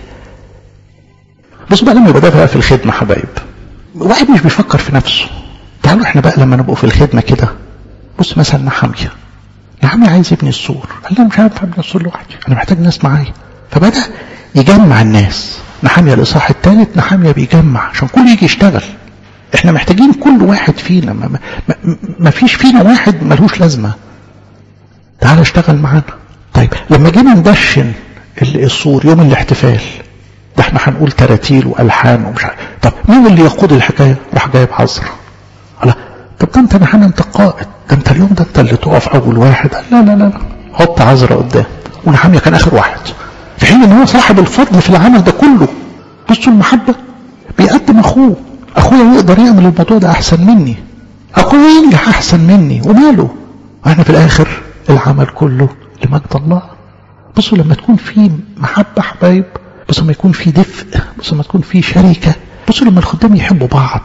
بصوا بقى لما يبقى ده في الخدمة حبايب واحد مش بيفكر في نفسه تعالوا احنا بقى لما نبقوا في الخدمة كده بص مثلا نحامية نحامية عايز يبني السور قال لا مش عارف ابني السور لوحدي انا محتاج ناس معايا فبدأ يجمع الناس نحامية الإصحاح الثالث نحامية بيجمع عشان كل يجي يشتغل احنا محتاجين كل واحد فينا ما, ما, ما فيش فينا واحد ملهوش لازمة تعال اشتغل معانا طيب لما جينا ندشن السور يوم الاحتفال ده احنا هنقول تراتيل والحان ومش عارف طب مين اللي يقود الحكايه راح جايب عذرا لا طب ده انت نحن انت قائد ده انت اليوم ده انت اللي تقف اول واحد لا لا لا لا حط عذرا قدام ونحاميه كان اخر واحد في حين ان هو صاحب الفضل في العمل ده كله بصوا المحبه بيقدم اخوه اخويا يقدر يعمل الموضوع ده احسن مني اخويا ينجح احسن مني وماله واحنا في الاخر العمل كله لمجد الله بصوا لما تكون في محبة حبايب بصوا لما يكون في دفء بصوا لما تكون في شركة بصوا لما الخدام يحبوا بعض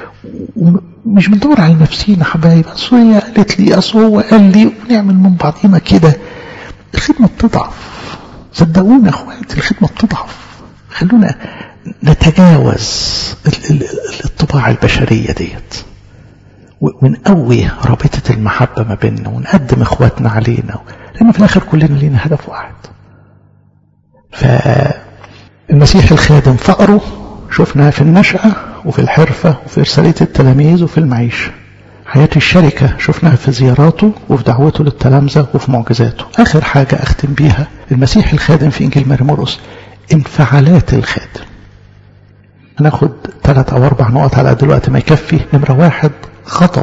ومش بندور على نفسينا حبايب اصل هي قالت لي اصل هو قال لي ونعمل من بعضينا كده الخدمة بتضعف صدقونا اخواتي الخدمة بتضعف خلونا نتجاوز الطباع البشرية ديت ونقوي رابطة المحبة ما بيننا ونقدم اخواتنا علينا لأن في الآخر كلنا لينا هدف واحد فالمسيح الخادم فقره شفنا في النشأة وفي الحرفة وفي إرسالية التلاميذ وفي المعيشة حياة الشركة شفناها في زياراته وفي دعوته للتلامذة وفي معجزاته آخر حاجة أختم بيها المسيح الخادم في إنجيل مريمورس انفعالات الخادم هناخد ثلاث أو أربع نقط على قد الوقت ما يكفي نمرة واحد غضب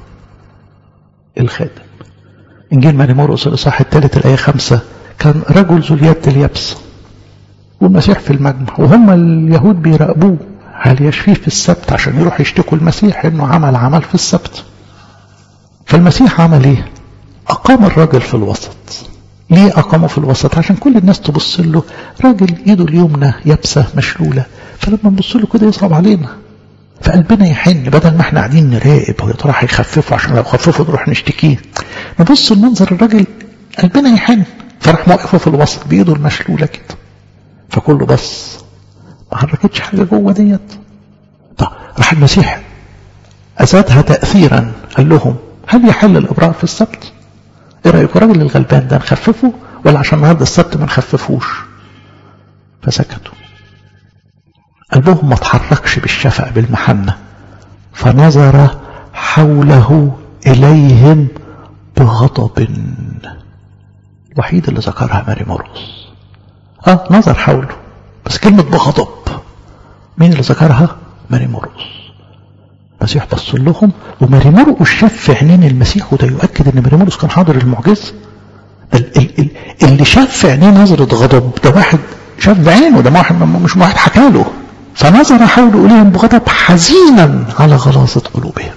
الخادم إنجيل مريمورس الإصحاح الثالث الآية خمسة كان رجل ذو اليد اليابسة والمسيح في المجمع وهم اليهود بيراقبوه هل يشفيه في السبت عشان يروح يشتكوا المسيح انه عمل عمل في السبت فالمسيح عمل ايه اقام الراجل في الوسط ليه اقامه في الوسط عشان كل الناس تبص له راجل ايده اليمنى يابسه مشلوله فلما نبص له كده يصعب علينا فقلبنا يحن بدل ما احنا قاعدين نراقب هو يا ترى هيخففوا عشان لو خففوا نروح نشتكيه نبص لمنظر الراجل قلبنا يحن فراح موقفه في الوسط بايده المشلوله كده فكله بص ما حركتش حاجه جوه ديت طب راح المسيح ازادها تاثيرا قال لهم هل يحل الابراء في السبت؟ ايه رايكم الراجل الغلبان ده نخففه ولا عشان النهارده السبت ما نخففوش؟ فسكتوا قلبهم ما تحركش بالشفقة بالمحنة فنظر حوله إليهم بغضب الوحيد اللي ذكرها ماري مرقس اه نظر حوله بس كلمة بغضب مين اللي ذكرها ماري مرقس المسيح بص لهم وماري مرقس شاف في عينين المسيح وده يؤكد ان ماري مرقس كان حاضر المعجزه ال ال ال اللي شاف في عينيه نظرة غضب ده واحد شاف بعينه ده واحد مش واحد حكى له فنظر حوله إليهم بغضب حزينا على غلاظة قلوبهم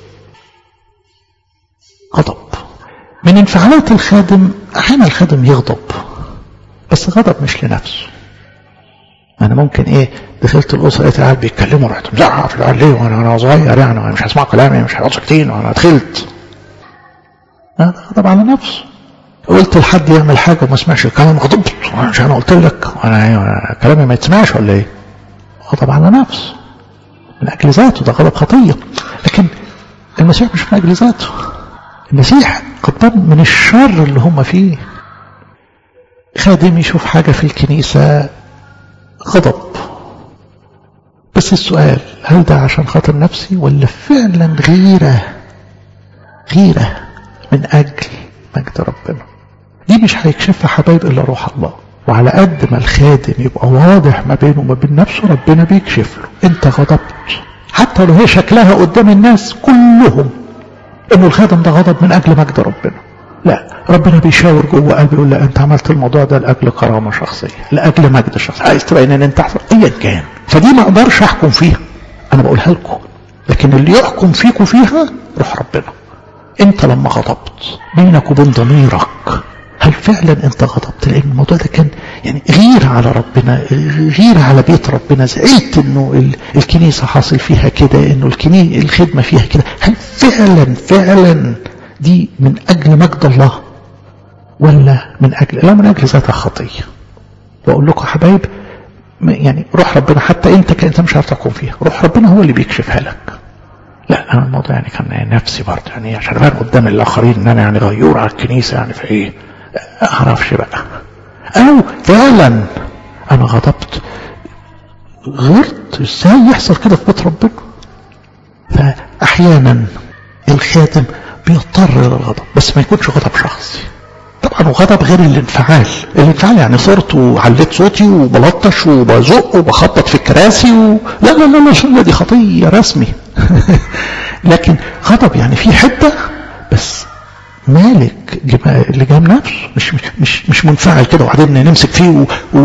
غضب من انفعالات الخادم أحيانا الخادم يغضب بس غضب مش لنفسه أنا ممكن إيه دخلت الأسرة لقيت العيال بيتكلموا رحت مزعق في العيال ليه وأنا أنا صغير يعني أنا مش هسمع كلامي مش هيقعدوا ساكتين وأنا دخلت هذا غضب على نفسه قلت لحد يعمل حاجة وما سمعش الكلام غضبت مش أنا قلت لك أنا كلامي ما يتسمعش ولا إيه غضب على نفسه من أجل ذاته ده غضب خطية لكن المسيح مش من أجل ذاته المسيح غضبان من الشر اللي هم فيه خادم يشوف حاجة في الكنيسة غضب بس السؤال هل ده عشان خاطر نفسي ولا فعلا غيرة غيرة من أجل مجد ربنا دي مش هيكشفها حبايب إلا روح الله وعلى قد ما الخادم يبقى واضح ما بينه وما بين نفسه ربنا بيكشف له انت غضبت حتى لو هي شكلها قدام الناس كلهم انه الخادم ده غضب من اجل مجد ربنا لا ربنا بيشاور جوه قلبي يقول لا انت عملت الموضوع ده لاجل كرامه شخصيه لاجل مجد شخصي عايز تبين ان انت احسن ايا كان فدي ما اقدرش احكم فيها انا بقولها لكم لكن اللي يحكم فيكم فيها روح ربنا انت لما غضبت بينك وبين ضميرك هل فعلا انت غضبت لان الموضوع ده كان يعني غير على ربنا غير على بيت ربنا زعلت انه الكنيسة حاصل فيها كده انه الكنيسة الخدمة فيها كده هل فعلا فعلا دي من اجل مجد الله ولا من اجل لا من اجل ذاتها خطية واقول لكم حبايب يعني روح ربنا حتى انت كانت مش عارف تحكم فيها روح ربنا هو اللي بيكشفها لك لا انا الموضوع يعني كان نفسي برضه يعني عشان ابان قدام الاخرين ان انا يعني غيور على الكنيسه يعني في ايه اعرفش بقى او فعلا انا غضبت غيرت ازاي يحصل كده في بيت ربنا فاحيانا الخادم بيضطر للغضب بس ما يكونش غضب شخصي طبعا وغضب غير الانفعال الانفعال يعني صرت وعليت صوتي وبلطش وبزق وبخبط في الكراسي و... لا لا لا لا دي خطيه رسمي لكن غضب يعني في حده بس مالك اللي جاب نفسه مش مش مش, مش منفعل كده وبعدين نمسك فيه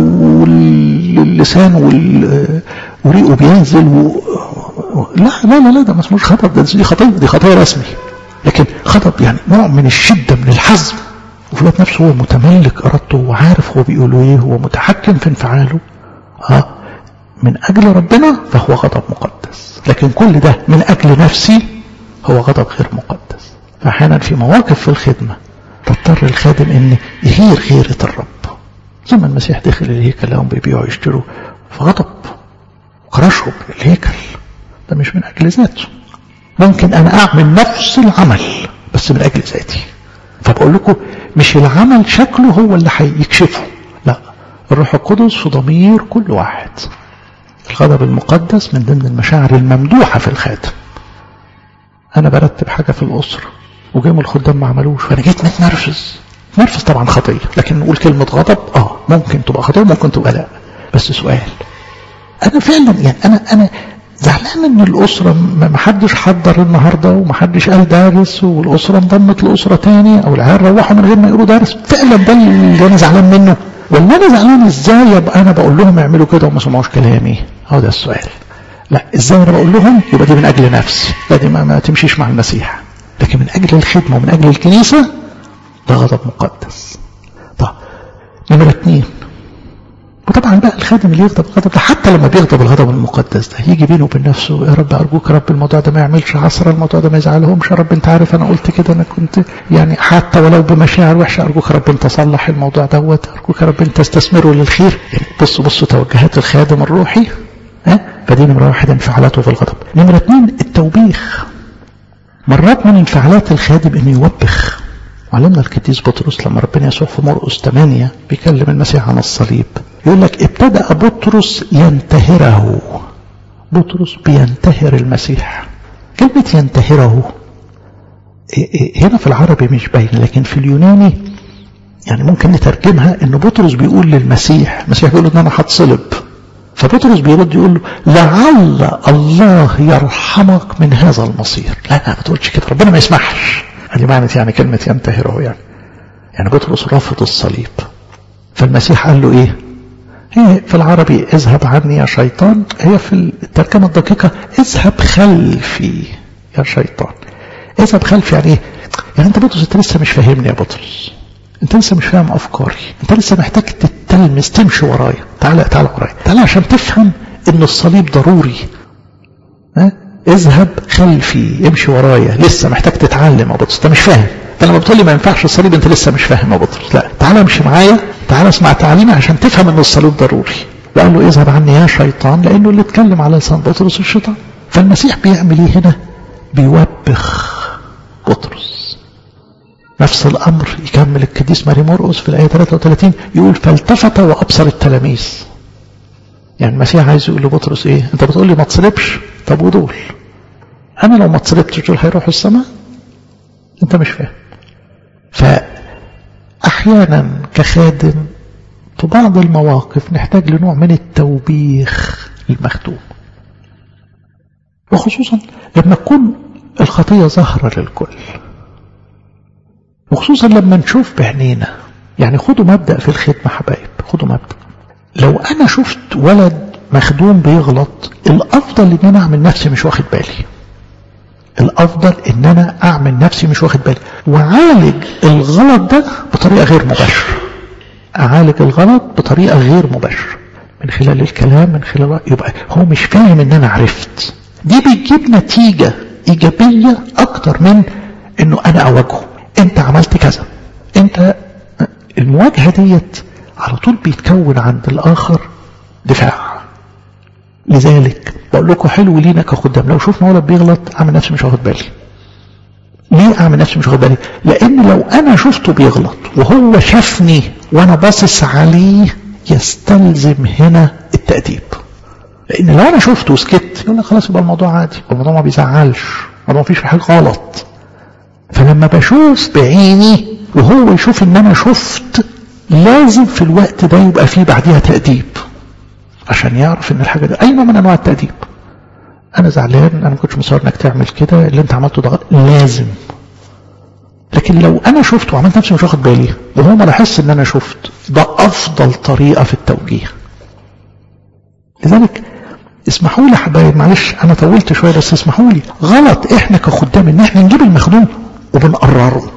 واللسان وريقه بينزل و... لا لا لا لا ده ما اسموش غضب ده دي خطيه دي خطيه رسمي لكن غضب يعني نوع من الشده من الحزم وفي ذات نفسه هو متملك ارادته وعارف هو بيقول ايه هو متحكم في انفعاله اه من اجل ربنا فهو غضب مقدس لكن كل ده من اجل نفسي هو غضب غير مقدس فاحيانا في مواقف في الخدمه تضطر الخادم ان يغير غيره الرب زي ما المسيح دخل الهيكل لهم بيبيعوا يشتروا فغضب وكرشهم الهيكل ده مش من اجل ذاته ممكن انا اعمل نفس العمل بس من اجل ذاتي فبقول لكم مش العمل شكله هو اللي هيكشفه لا الروح القدس في ضمير كل واحد الغضب المقدس من ضمن المشاعر الممدوحة في الخادم أنا برتب حاجة في الأسرة وجاي الخدام ما عملوش فأنا جيت متنرفز نرفز طبعا خطية لكن نقول كلمة غضب اه ممكن تبقى خطية ممكن تبقى لا بس سؤال أنا فعلا يعني أنا أنا زعلان ان الاسره ما حدش حضر النهارده وما حدش قال درس والاسره انضمت لاسره تاني او العيال روحوا من غير ما يقولوا درس فعلا ده اللي انا زعلان منه ولا انا زعلان ازاي ابقى انا بقول لهم اعملوا كده وما سمعوش كلامي هو ده السؤال لا ازاي انا بقول لهم يبقى دي من اجل نفسي لا دي ما, ما تمشيش مع المسيح لكن من اجل الخدمه ومن اجل الكنيسه ده غضب مقدس طب نمره اثنين وطبعا بقى الخادم اللي يغضب الغضب ده حتى لما بيغضب الغضب المقدس ده يجي بينه وبين نفسه يا رب ارجوك يا رب الموضوع ده ما يعملش عصر الموضوع ده ما يزعلهمش يا رب انت عارف انا قلت كده انا كنت يعني حتى ولو بمشاعر وحشه ارجوك يا رب انت صلح الموضوع دوت ارجوك يا رب انت استثمره للخير يعني بصوا بصوا توجهات الخادم الروحي ها فدي نمره واحد انفعالاته في الغضب نمره اثنين التوبيخ مرات من انفعالات الخادم انه يوبخ علمنا القديس بطرس لما ربنا يسوع في مرقس 8 بيكلم المسيح عن الصليب يقول لك ابتدأ بطرس ينتهره بطرس بينتهر المسيح كلمة ينتهره هنا في العربي مش باين لكن في اليوناني يعني ممكن نترجمها ان بطرس بيقول للمسيح المسيح بيقول ان انا هتصلب فبطرس بيرد يقول له لعل الله يرحمك من هذا المصير لا لا ما تقولش كده ربنا ما يسمحش ادي معنى يعني كلمة ينتهره يعني يعني بطرس رافض الصليب فالمسيح قال له ايه هي في العربي اذهب عني يا شيطان هي في الترجمة الدقيقة اذهب خلفي يا شيطان اذهب خلفي يعني ايه يعني انت بطرس انت لسه مش فاهمني يا بطرس انت لسه مش فاهم افكاري انت لسه محتاج تتلمس تمشي ورايا تعالى تعالى ورايا تعالى عشان تفهم ان الصليب ضروري ها اذهب خلفي امشي ورايا لسه محتاج تتعلم يا بطرس انت مش فاهم انت لما بتقول لي ما ينفعش الصليب انت لسه مش فاهم يا بطرس لا تعالى امشي معايا تعالى اسمع تعليمي عشان تفهم ان الصليب ضروري قال له اذهب عني يا شيطان لانه اللي اتكلم على لسان بطرس الشيطان فالمسيح بيعمل ايه هنا بيوبخ بطرس نفس الامر يكمل القديس ماري مرقس في الايه 33 يقول فالتفت وابصر التلاميذ يعني المسيح عايز يقول لبطرس ايه انت بتقول لي ما تصلبش طب ودول انا لو ما تصلبتش دول هيروحوا السماء انت مش فاهم فاحيانا كخادم في بعض المواقف نحتاج لنوع من التوبيخ المختوم وخصوصا لما تكون الخطية ظاهرة للكل وخصوصا لما نشوف بعينينا يعني خدوا مبدأ في الخدمة حبايب خدوا مبدأ لو أنا شفت ولد مخدوم بيغلط الأفضل إن أنا أعمل نفسي مش واخد بالي الأفضل إن أنا أعمل نفسي مش واخد بالي وعالج الغلط ده بطريقة غير مباشرة أعالج الغلط بطريقة غير مباشرة من خلال الكلام من خلال يبقى هو مش فاهم إن أنا عرفت دي بتجيب نتيجة إيجابية أكتر من إنه أنا أواجهه أنت عملت كذا أنت المواجهة ديت على طول بيتكون عند الآخر دفاع لذلك بقول لكم حلو لينا كخدام لو شفنا ولد بيغلط اعمل نفسي مش واخد بالي ليه اعمل نفسي مش واخد بالي لان لو انا شفته بيغلط وهو شافني وانا باصص عليه يستلزم هنا التأديب لان لو انا شفته وسكت يقول لك خلاص يبقى الموضوع عادي الموضوع ما بيزعلش الموضوع ما فيش في حاجه غلط فلما بشوف بعيني وهو يشوف ان انا شفت لازم في الوقت ده يبقى فيه بعديها تأديب عشان يعرف ان الحاجة دي اي نوع من انواع التأديب انا زعلان انا ما كنتش مصور انك تعمل كده اللي انت عملته ده لازم لكن لو انا شفت وعملت نفسي مش واخد بالي وهو ما لاحظش ان انا شفت ده افضل طريقة في التوجيه لذلك اسمحوا لي حبايب معلش انا طولت شوية بس اسمحوا لي غلط احنا كخدام ان احنا نجيب المخدوم وبنقرره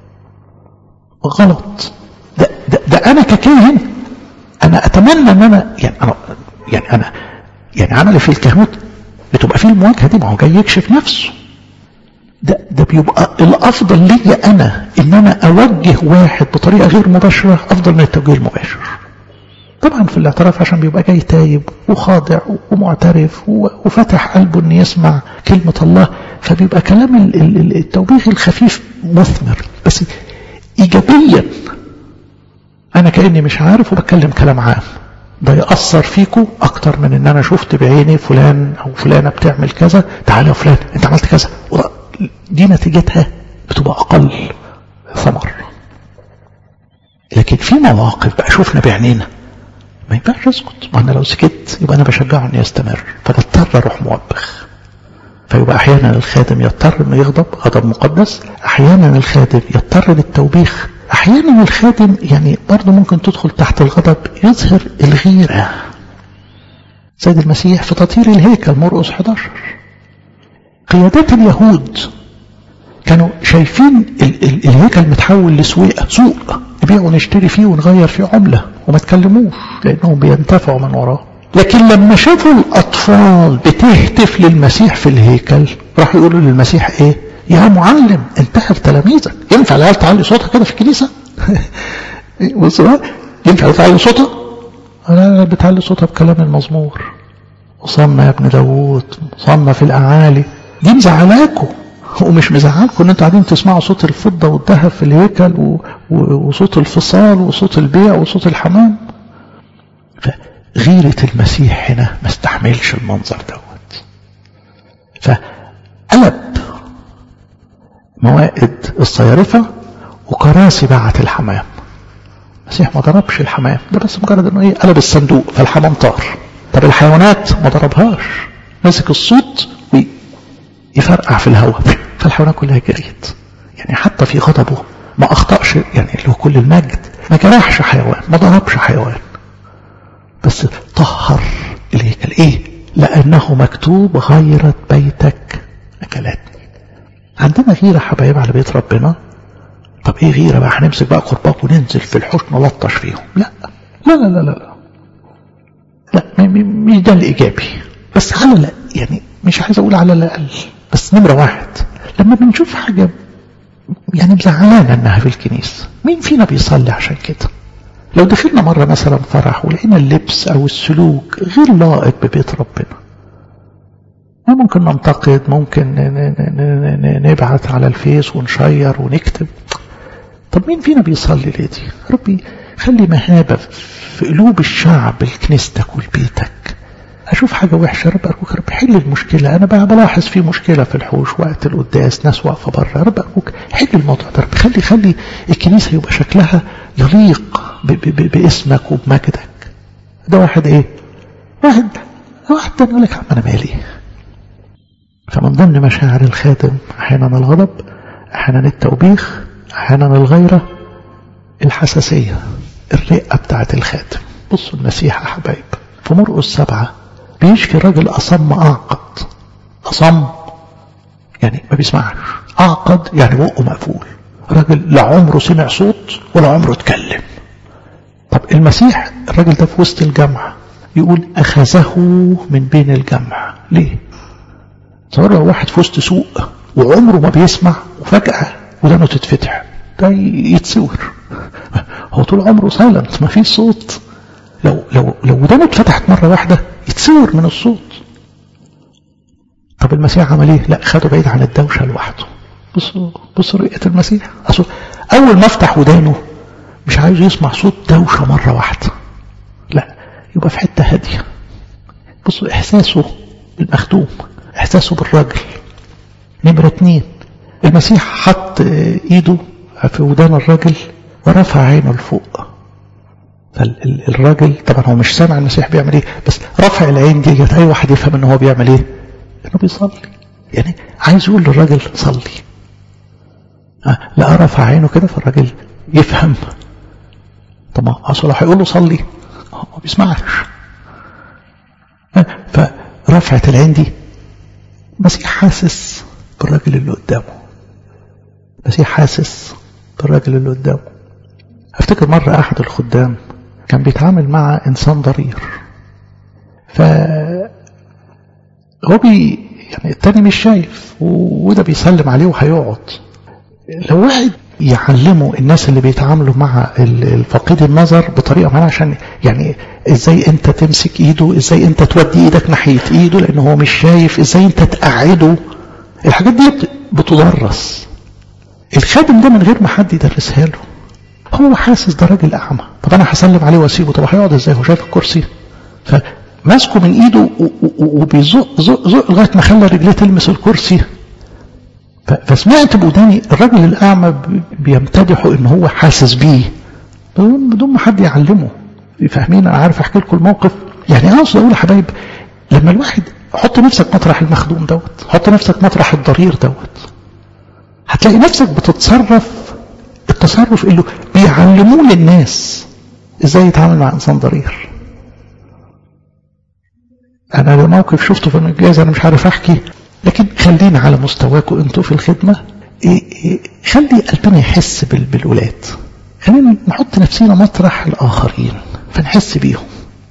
غلط ده, ده, ده انا ككاهن انا اتمنى ان انا يعني انا يعني انا يعني عملي في الكهنوت بتبقى فيه المواجهه دي ما هو جاي يكشف نفسه ده ده بيبقى الافضل ليا انا ان انا اوجه واحد بطريقه غير مباشره افضل من التوجيه المباشر طبعا في الاعتراف عشان بيبقى جاي تايب وخاضع ومعترف وفتح قلبه ان يسمع كلمه الله فبيبقى كلام التوبيخ الخفيف مثمر بس ايجابيا انا كاني مش عارف وبتكلم كلام عام ده يأثر فيكم أكتر من إن أنا شفت بعيني فلان أو فلانة بتعمل كذا تعالى يا فلان أنت عملت كذا دي نتيجتها بتبقى أقل ثمر لكن في مواقف بقى شفنا بعينينا ما ينفعش اسكت ما انا لو سكت يبقى انا بشجعه انه يستمر فبضطر اروح موبخ فيبقى احيانا الخادم يضطر انه يغضب غضب مقدس احيانا الخادم يضطر للتوبيخ احيانا الخادم يعني برضه ممكن تدخل تحت الغضب يظهر الغيرة سيد المسيح في تطهير الهيكل مرقس 11 قيادات اليهود كانوا شايفين ال ال الهيكل متحول لسويقة سوق نبيع ونشتري فيه ونغير فيه عملة وما تكلموش لأنهم بينتفعوا من وراه لكن لما شافوا الأطفال بتهتف للمسيح في الهيكل راحوا يقولوا للمسيح إيه يا معلم انتحر تلاميذك ينفع العيال تعلي صوتها كده في الكنيسة بص بقى ينفع تعلي صوتها لا لا بتعلي صوتها بكلام المزمور وصلنا يا ابن داوود صلنا في الأعالي دي مزعلاكوا ومش مزعلكم ان انتوا قاعدين تسمعوا صوت الفضة والذهب في الهيكل و... و... وصوت الفصال وصوت البيع وصوت الحمام ف... غيرة المسيح هنا ما استحملش المنظر دوت فقلب موائد الصيارفة وكراسي بعت الحمام المسيح ما ضربش الحمام ده بس مجرد انه ايه قلب الصندوق فالحمام طار طب الحيوانات ما ضربهاش مسك الصوت ويفرقع في الهواء فالحيوانات كلها جريت يعني حتى في غضبه ما اخطأش يعني له كل المجد ما جرحش حيوان ما ضربش حيوان بس طهر الهيكل ايه لانه مكتوب غيرت بيتك اكلاتني عندنا غيره حبايب على بيت ربنا طب ايه غيره بقى هنمسك بقى قرباك وننزل في الحوش نلطش فيهم لا لا لا لا لا لا مش ده الايجابي بس على لا يعني مش عايز اقول على الاقل بس نمره واحد لما بنشوف حاجه يعني مزعلانا انها في الكنيسه مين فينا بيصلي عشان كده لو دخلنا مرة مثلا فرح ولقينا اللبس أو السلوك غير لائق ببيت ربنا ممكن ننتقد ممكن نبعت على الفيس ونشير ونكتب طب مين فينا بيصلي لدي ربي خلي مهابة في قلوب الشعب لكنيستك ولبيتك أشوف حاجة وحشة رب أرجوك رب حل المشكلة أنا بقى بلاحظ في مشكلة في الحوش وقت القداس ناس واقفة بره رب أرجوك حل الموضوع ده رب خلي خلي الكنيسة يبقى شكلها يليق ب ب ب باسمك وبمجدك ده واحد إيه واحد واحد تاني يقول لك أنا مالي فمن ضمن مشاعر الخادم أحيانا الغضب أحيانا التوبيخ أحيانا الغيرة الحساسية الرئة بتاعت الخادم بصوا المسيح يا حبايب في مرقس سبعة بيشكي راجل أصم أعقد أصم يعني ما بيسمعش أعقد يعني بقه مقفول راجل لا عمره سمع صوت ولا عمره اتكلم طب المسيح الراجل ده في وسط الجمع يقول أخذه من بين الجمع ليه تصور لو واحد في وسط سوق وعمره ما بيسمع وفجأة ودانه تتفتح ده يتصور هو طول عمره سايلنت ما فيش صوت لو لو لو ودانه اتفتحت مره واحده يتصور من الصوت طب المسيح عمل ايه لا خده بعيد عن الدوشه لوحده بصوا بصوا رؤيه المسيح أصل اول ما افتح ودانه مش عايز يسمع صوت دوشه مره واحده لا يبقى في حته هاديه بصوا احساسه بالمخدوم احساسه بالراجل نمره اتنين المسيح حط ايده في ودان الراجل ورفع عينه لفوق فالراجل طبعا هو مش سامع المسيح بيعمل ايه بس رفع العين دي اي واحد يفهم ان هو بيعمل ايه انه بيصلي يعني عايز يقول للراجل صلي أه لا رفع عينه كده فالراجل يفهم طب اصل لو هيقول له صلي هو ما بيسمعش أه فرفعت العين دي المسيح حاسس بالراجل اللي قدامه المسيح حاسس بالراجل اللي قدامه افتكر مرة احد الخدام كان بيتعامل مع انسان ضرير ف هو بي يعني التاني مش شايف وده بيسلم عليه وهيقعد لو واحد يعلموا الناس اللي بيتعاملوا مع الفقيد النظر بطريقه معينه عشان يعني ازاي انت تمسك ايده ازاي انت تودي ايدك ناحيه ايده لان هو مش شايف ازاي انت تقعده الحاجات دي بتدرس الخادم ده من غير ما حد يدرسها له هو حاسس ده راجل اعمى طب انا هسلم عليه واسيبه طب هيقعد ازاي هو شايف الكرسي فماسكه من ايده وبيزق زق زق لغايه ما خلى رجليه تلمس الكرسي فسمعت بوداني الراجل الاعمى بيمتدحه ان هو حاسس بيه بدون ما حد يعلمه فاهمين انا عارف احكي لكم الموقف يعني انا اقصد اقول يا حبايب لما الواحد حط نفسك مطرح المخدوم دوت حط نفسك مطرح الضرير دوت هتلاقي نفسك بتتصرف التصرف اللي بيعلموه للناس ازاي يتعامل مع انسان ضرير انا ده موقف شفته في الانجاز انا مش عارف احكي لكن خلينا على مستواكم انتوا في الخدمة إيه إيه خلي قلبنا يحس بالولاد خلينا نحط نفسنا مطرح الآخرين فنحس بيهم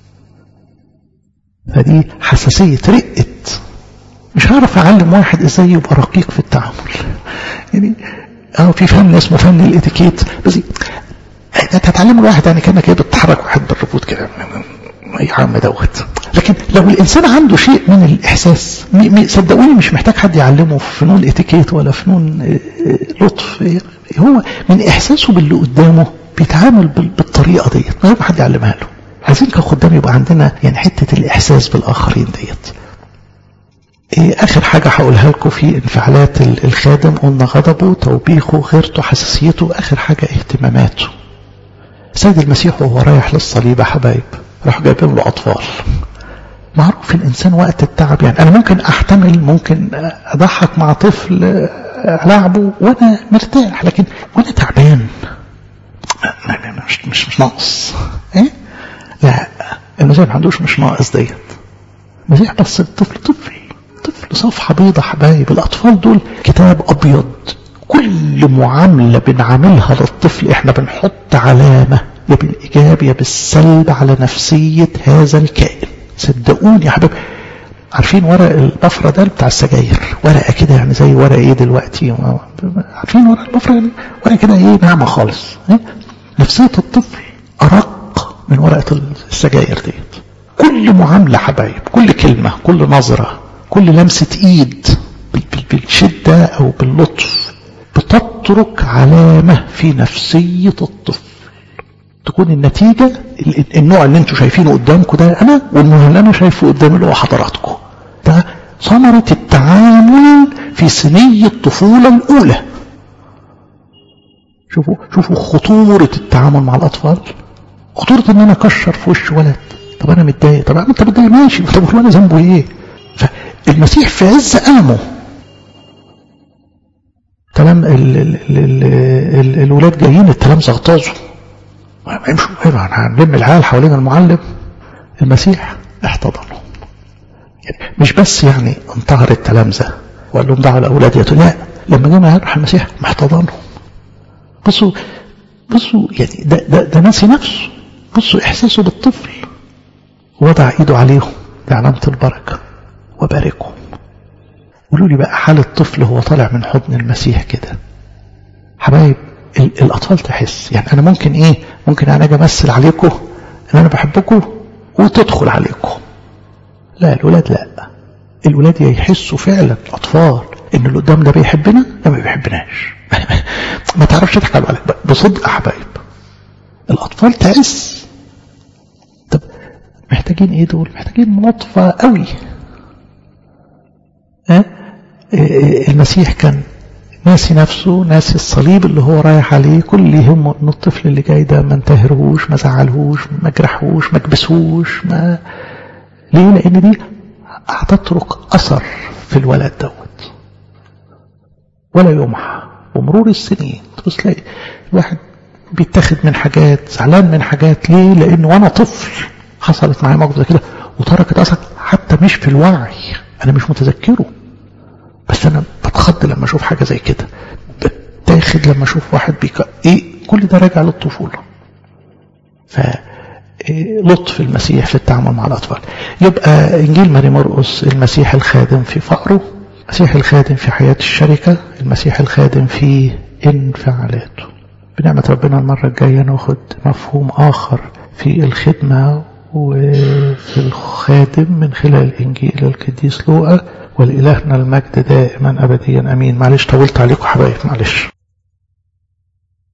فدي حساسية رقت مش هعرف أعلم واحد إزاي يبقى رقيق في التعامل يعني اه في فن اسمه فن الاتيكيت بس انت هتعلم الواحد يعني كانك ايه بتحرك واحد بالرفوت كده يا عم دوت لكن لو الانسان عنده شيء من الاحساس صدقوني مش محتاج حد يعلمه فنون اتيكيت ولا فنون لطف هو من احساسه باللي قدامه بيتعامل بالطريقه ديت من غير ما حد يعلمها له عايزين كخدام يبقى عندنا يعني حتة الإحساس بالآخرين ديت إيه آخر حاجة هقولها لكم في انفعالات الخادم قلنا غضبه توبيخه غيرته حساسيته آخر حاجة اهتماماته سيد المسيح وهو رايح للصليب يا حبايب راح جايبين له أطفال معروف الإنسان وقت التعب يعني أنا ممكن أحتمل ممكن أضحك مع طفل ألعبه وأنا مرتاح لكن وأنا تعبان مش مش مش ناقص إيه؟ لا المسيح ما عندوش مش ناقص ديت المسيح بس الطفل طفل طفل صفحة بيضة حبايب الأطفال دول كتاب أبيض كل معاملة بنعاملها للطفل احنا بنحط علامة يا بالإيجاب يا بالسلب على نفسية هذا الكائن صدقوني يا حبايب عارفين ورق البفرة ده بتاع السجاير ورقة كده يعني زي ورق ايه دلوقتي عارفين ورق البفرة يعني ورقة كده ايه ناعمة خالص إيه؟ نفسية الطفل أرق من ورقة السجاير ديت كل معاملة حبايب كل كلمة كل نظرة كل لمسة ايد بالشدة او باللطف بتترك علامة في نفسية الطفل تكون النتيجة النوع اللي انتوا شايفينه قدامكم ده انا والنوع اللي انا شايفه قدامي اللي هو حضراتكم ده ثمرة التعامل في سنية الطفولة الأولى شوفوا شوفوا خطورة التعامل مع الأطفال خطورة إن أنا أكشر في وش ولد طب أنا متضايق طب أنت متضايق ماشي طب الولد ذنبه إيه؟ فالمسيح في عز ألمه تمام ال ال ال ال الولاد جايين التلامذة اغتاظوا يمشوا هنلم العيال حوالين المعلم المسيح احتضنهم يعني مش بس يعني انتهر التلامذة وقال لهم دعوا الاولاد يتوا لا لما جه يروح المسيح محتضنهم بصوا بصوا يعني ده ده, ده ناسي نفسه بصوا احساسه بالطفل وضع ايده عليهم ده علامة البركة وباركهم قولوا لي بقى حال الطفل هو طالع من حضن المسيح كده حبايب الأطفال تحس يعني أنا ممكن إيه ممكن أنا أجي أمثل عليكم إن أنا بحبكم وتدخل عليكم لا الولاد لا الولاد يحسوا فعلا الأطفال إن اللي قدام ده بيحبنا لا ما بيحبناش ما تعرفش تضحك على الولد بصدق حبايب الأطفال تحس طب محتاجين إيه دول محتاجين ملطفة قوي ها المسيح كان ناسي نفسه ناسي الصليب اللي هو رايح عليه كل اللي يهمه ان الطفل اللي جاي ده ما انتهرهوش ما زعلهوش ما جرحوش ما كبسوش ما ليه لان دي هتترك اثر في الولد دوت ولا يمحى ومرور السنين تبص تلاقي الواحد بيتاخد من حاجات زعلان من حاجات ليه لان وانا طفل حصلت معايا موقف زي كده وتركت اثر حتى مش في الوعي انا مش متذكره بس انا بتخض لما اشوف حاجه زي كده بتاخد لما اشوف واحد بيك ايه كل ده راجع للطفوله ف لطف المسيح في التعامل مع الاطفال يبقى انجيل ماري مرقس المسيح الخادم في فقره المسيح الخادم في حياه الشركه المسيح الخادم في انفعالاته بنعمه ربنا المره الجايه ناخد مفهوم اخر في الخدمه وفي الخادم من خلال انجيل القديس لوقا ولإلهنا المجد دائما أبديا أمين معلش طولت عليكم حبايب معلش